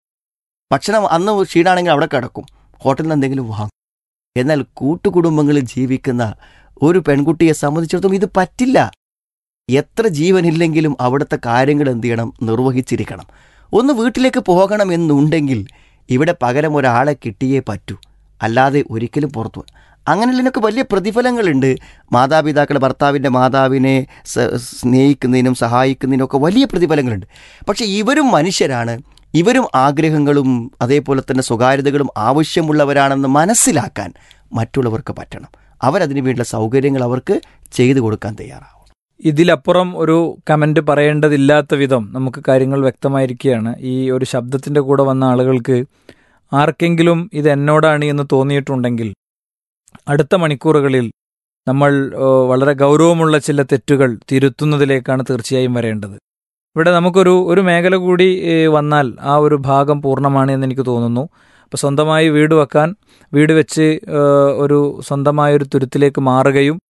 ഭക്ഷണം അന്ന് ക്ഷീണാണെങ്കിൽ അവിടെ കിടക്കും ഹോട്ടലിൽ നിന്ന് എന്തെങ്കിലും വാങ്ങും എന്നാൽ കൂട്ടുകുടുംബങ്ങളിൽ ജീവിക്കുന്ന ഒരു പെൺകുട്ടിയെ സംബന്ധിച്ചിടത്തോളം ഇത് പറ്റില്ല എത്ര ജീവനില്ലെങ്കിലും അവിടുത്തെ കാര്യങ്ങൾ എന്ത് ചെയ്യണം നിർവഹിച്ചിരിക്കണം ഒന്ന് വീട്ടിലേക്ക് പോകണം എന്നുണ്ടെങ്കിൽ ഇവിടെ പകരം ഒരാളെ കിട്ടിയേ പറ്റൂ അല്ലാതെ ഒരിക്കലും പുറത്തു പോ- അങ്ങനെയുള്ളതിനൊക്കെ വലിയ പ്രതിഫലങ്ങളുണ്ട് മാതാപിതാക്കളെ ഭർത്താവിൻ്റെ മാതാവിനെ സ- സ്നേഹിക്കുന്നതിനും സഹായിക്കുന്നതിനും ഒക്കെ വലിയ പ്രതിഫലങ്ങളുണ്ട് പക്ഷേ ഇവരും മനുഷ്യരാണ് ഇവരും ആഗ്രഹങ്ങളും അതേപോലെ തന്നെ സ്വകാര്യതകളും ആവശ്യമുള്ളവരാണെന്ന് മനസ്സിലാക്കാൻ മറ്റുള്ളവർക്ക് പറ്റണം അവരതിനു വേണ്ടിയുള്ള സൗകര്യങ്ങൾ അവർക്ക് ചെയ്തു കൊടുക്കാൻ തയ്യാറാവും ഇതിലപ്പുറം ഒരു കമൻറ്റ് പറയേണ്ടതില്ലാത്ത വിധം നമുക്ക് കാര്യങ്ങൾ വ്യക്തമായിരിക്കുകയാണ് ഈ ഒരു ശബ്ദത്തിൻ്റെ കൂടെ വന്ന ആളുകൾക്ക് ആർക്കെങ്കിലും ഇത് എന്നോടാണ് എന്ന് തോന്നിയിട്ടുണ്ടെങ്കിൽ അടുത്ത മണിക്കൂറുകളിൽ നമ്മൾ ഏ, വളരെ ഗൗരവമുള്ള ചില തെറ്റുകൾ തിരുത്തുന്നതിലേക്കാണ് തീർച്ചയായും വരേണ്ടത് ഇവിടെ നമുക്കൊരു ഒരു മേഖല കൂടി ഏ, വന്നാൽ ആ ഒരു ഭാഗം പൂർണ്ണമാണ് എന്ന് എനിക്ക് തോന്നുന്നു അപ്പോൾ സ്വന്തമായി വീട് വെക്കാൻ വീട് വെച്ച് ഏ, ഒരു സ്വന്തമായ ഒരു തുരുത്തിലേക്ക് മാറുകയും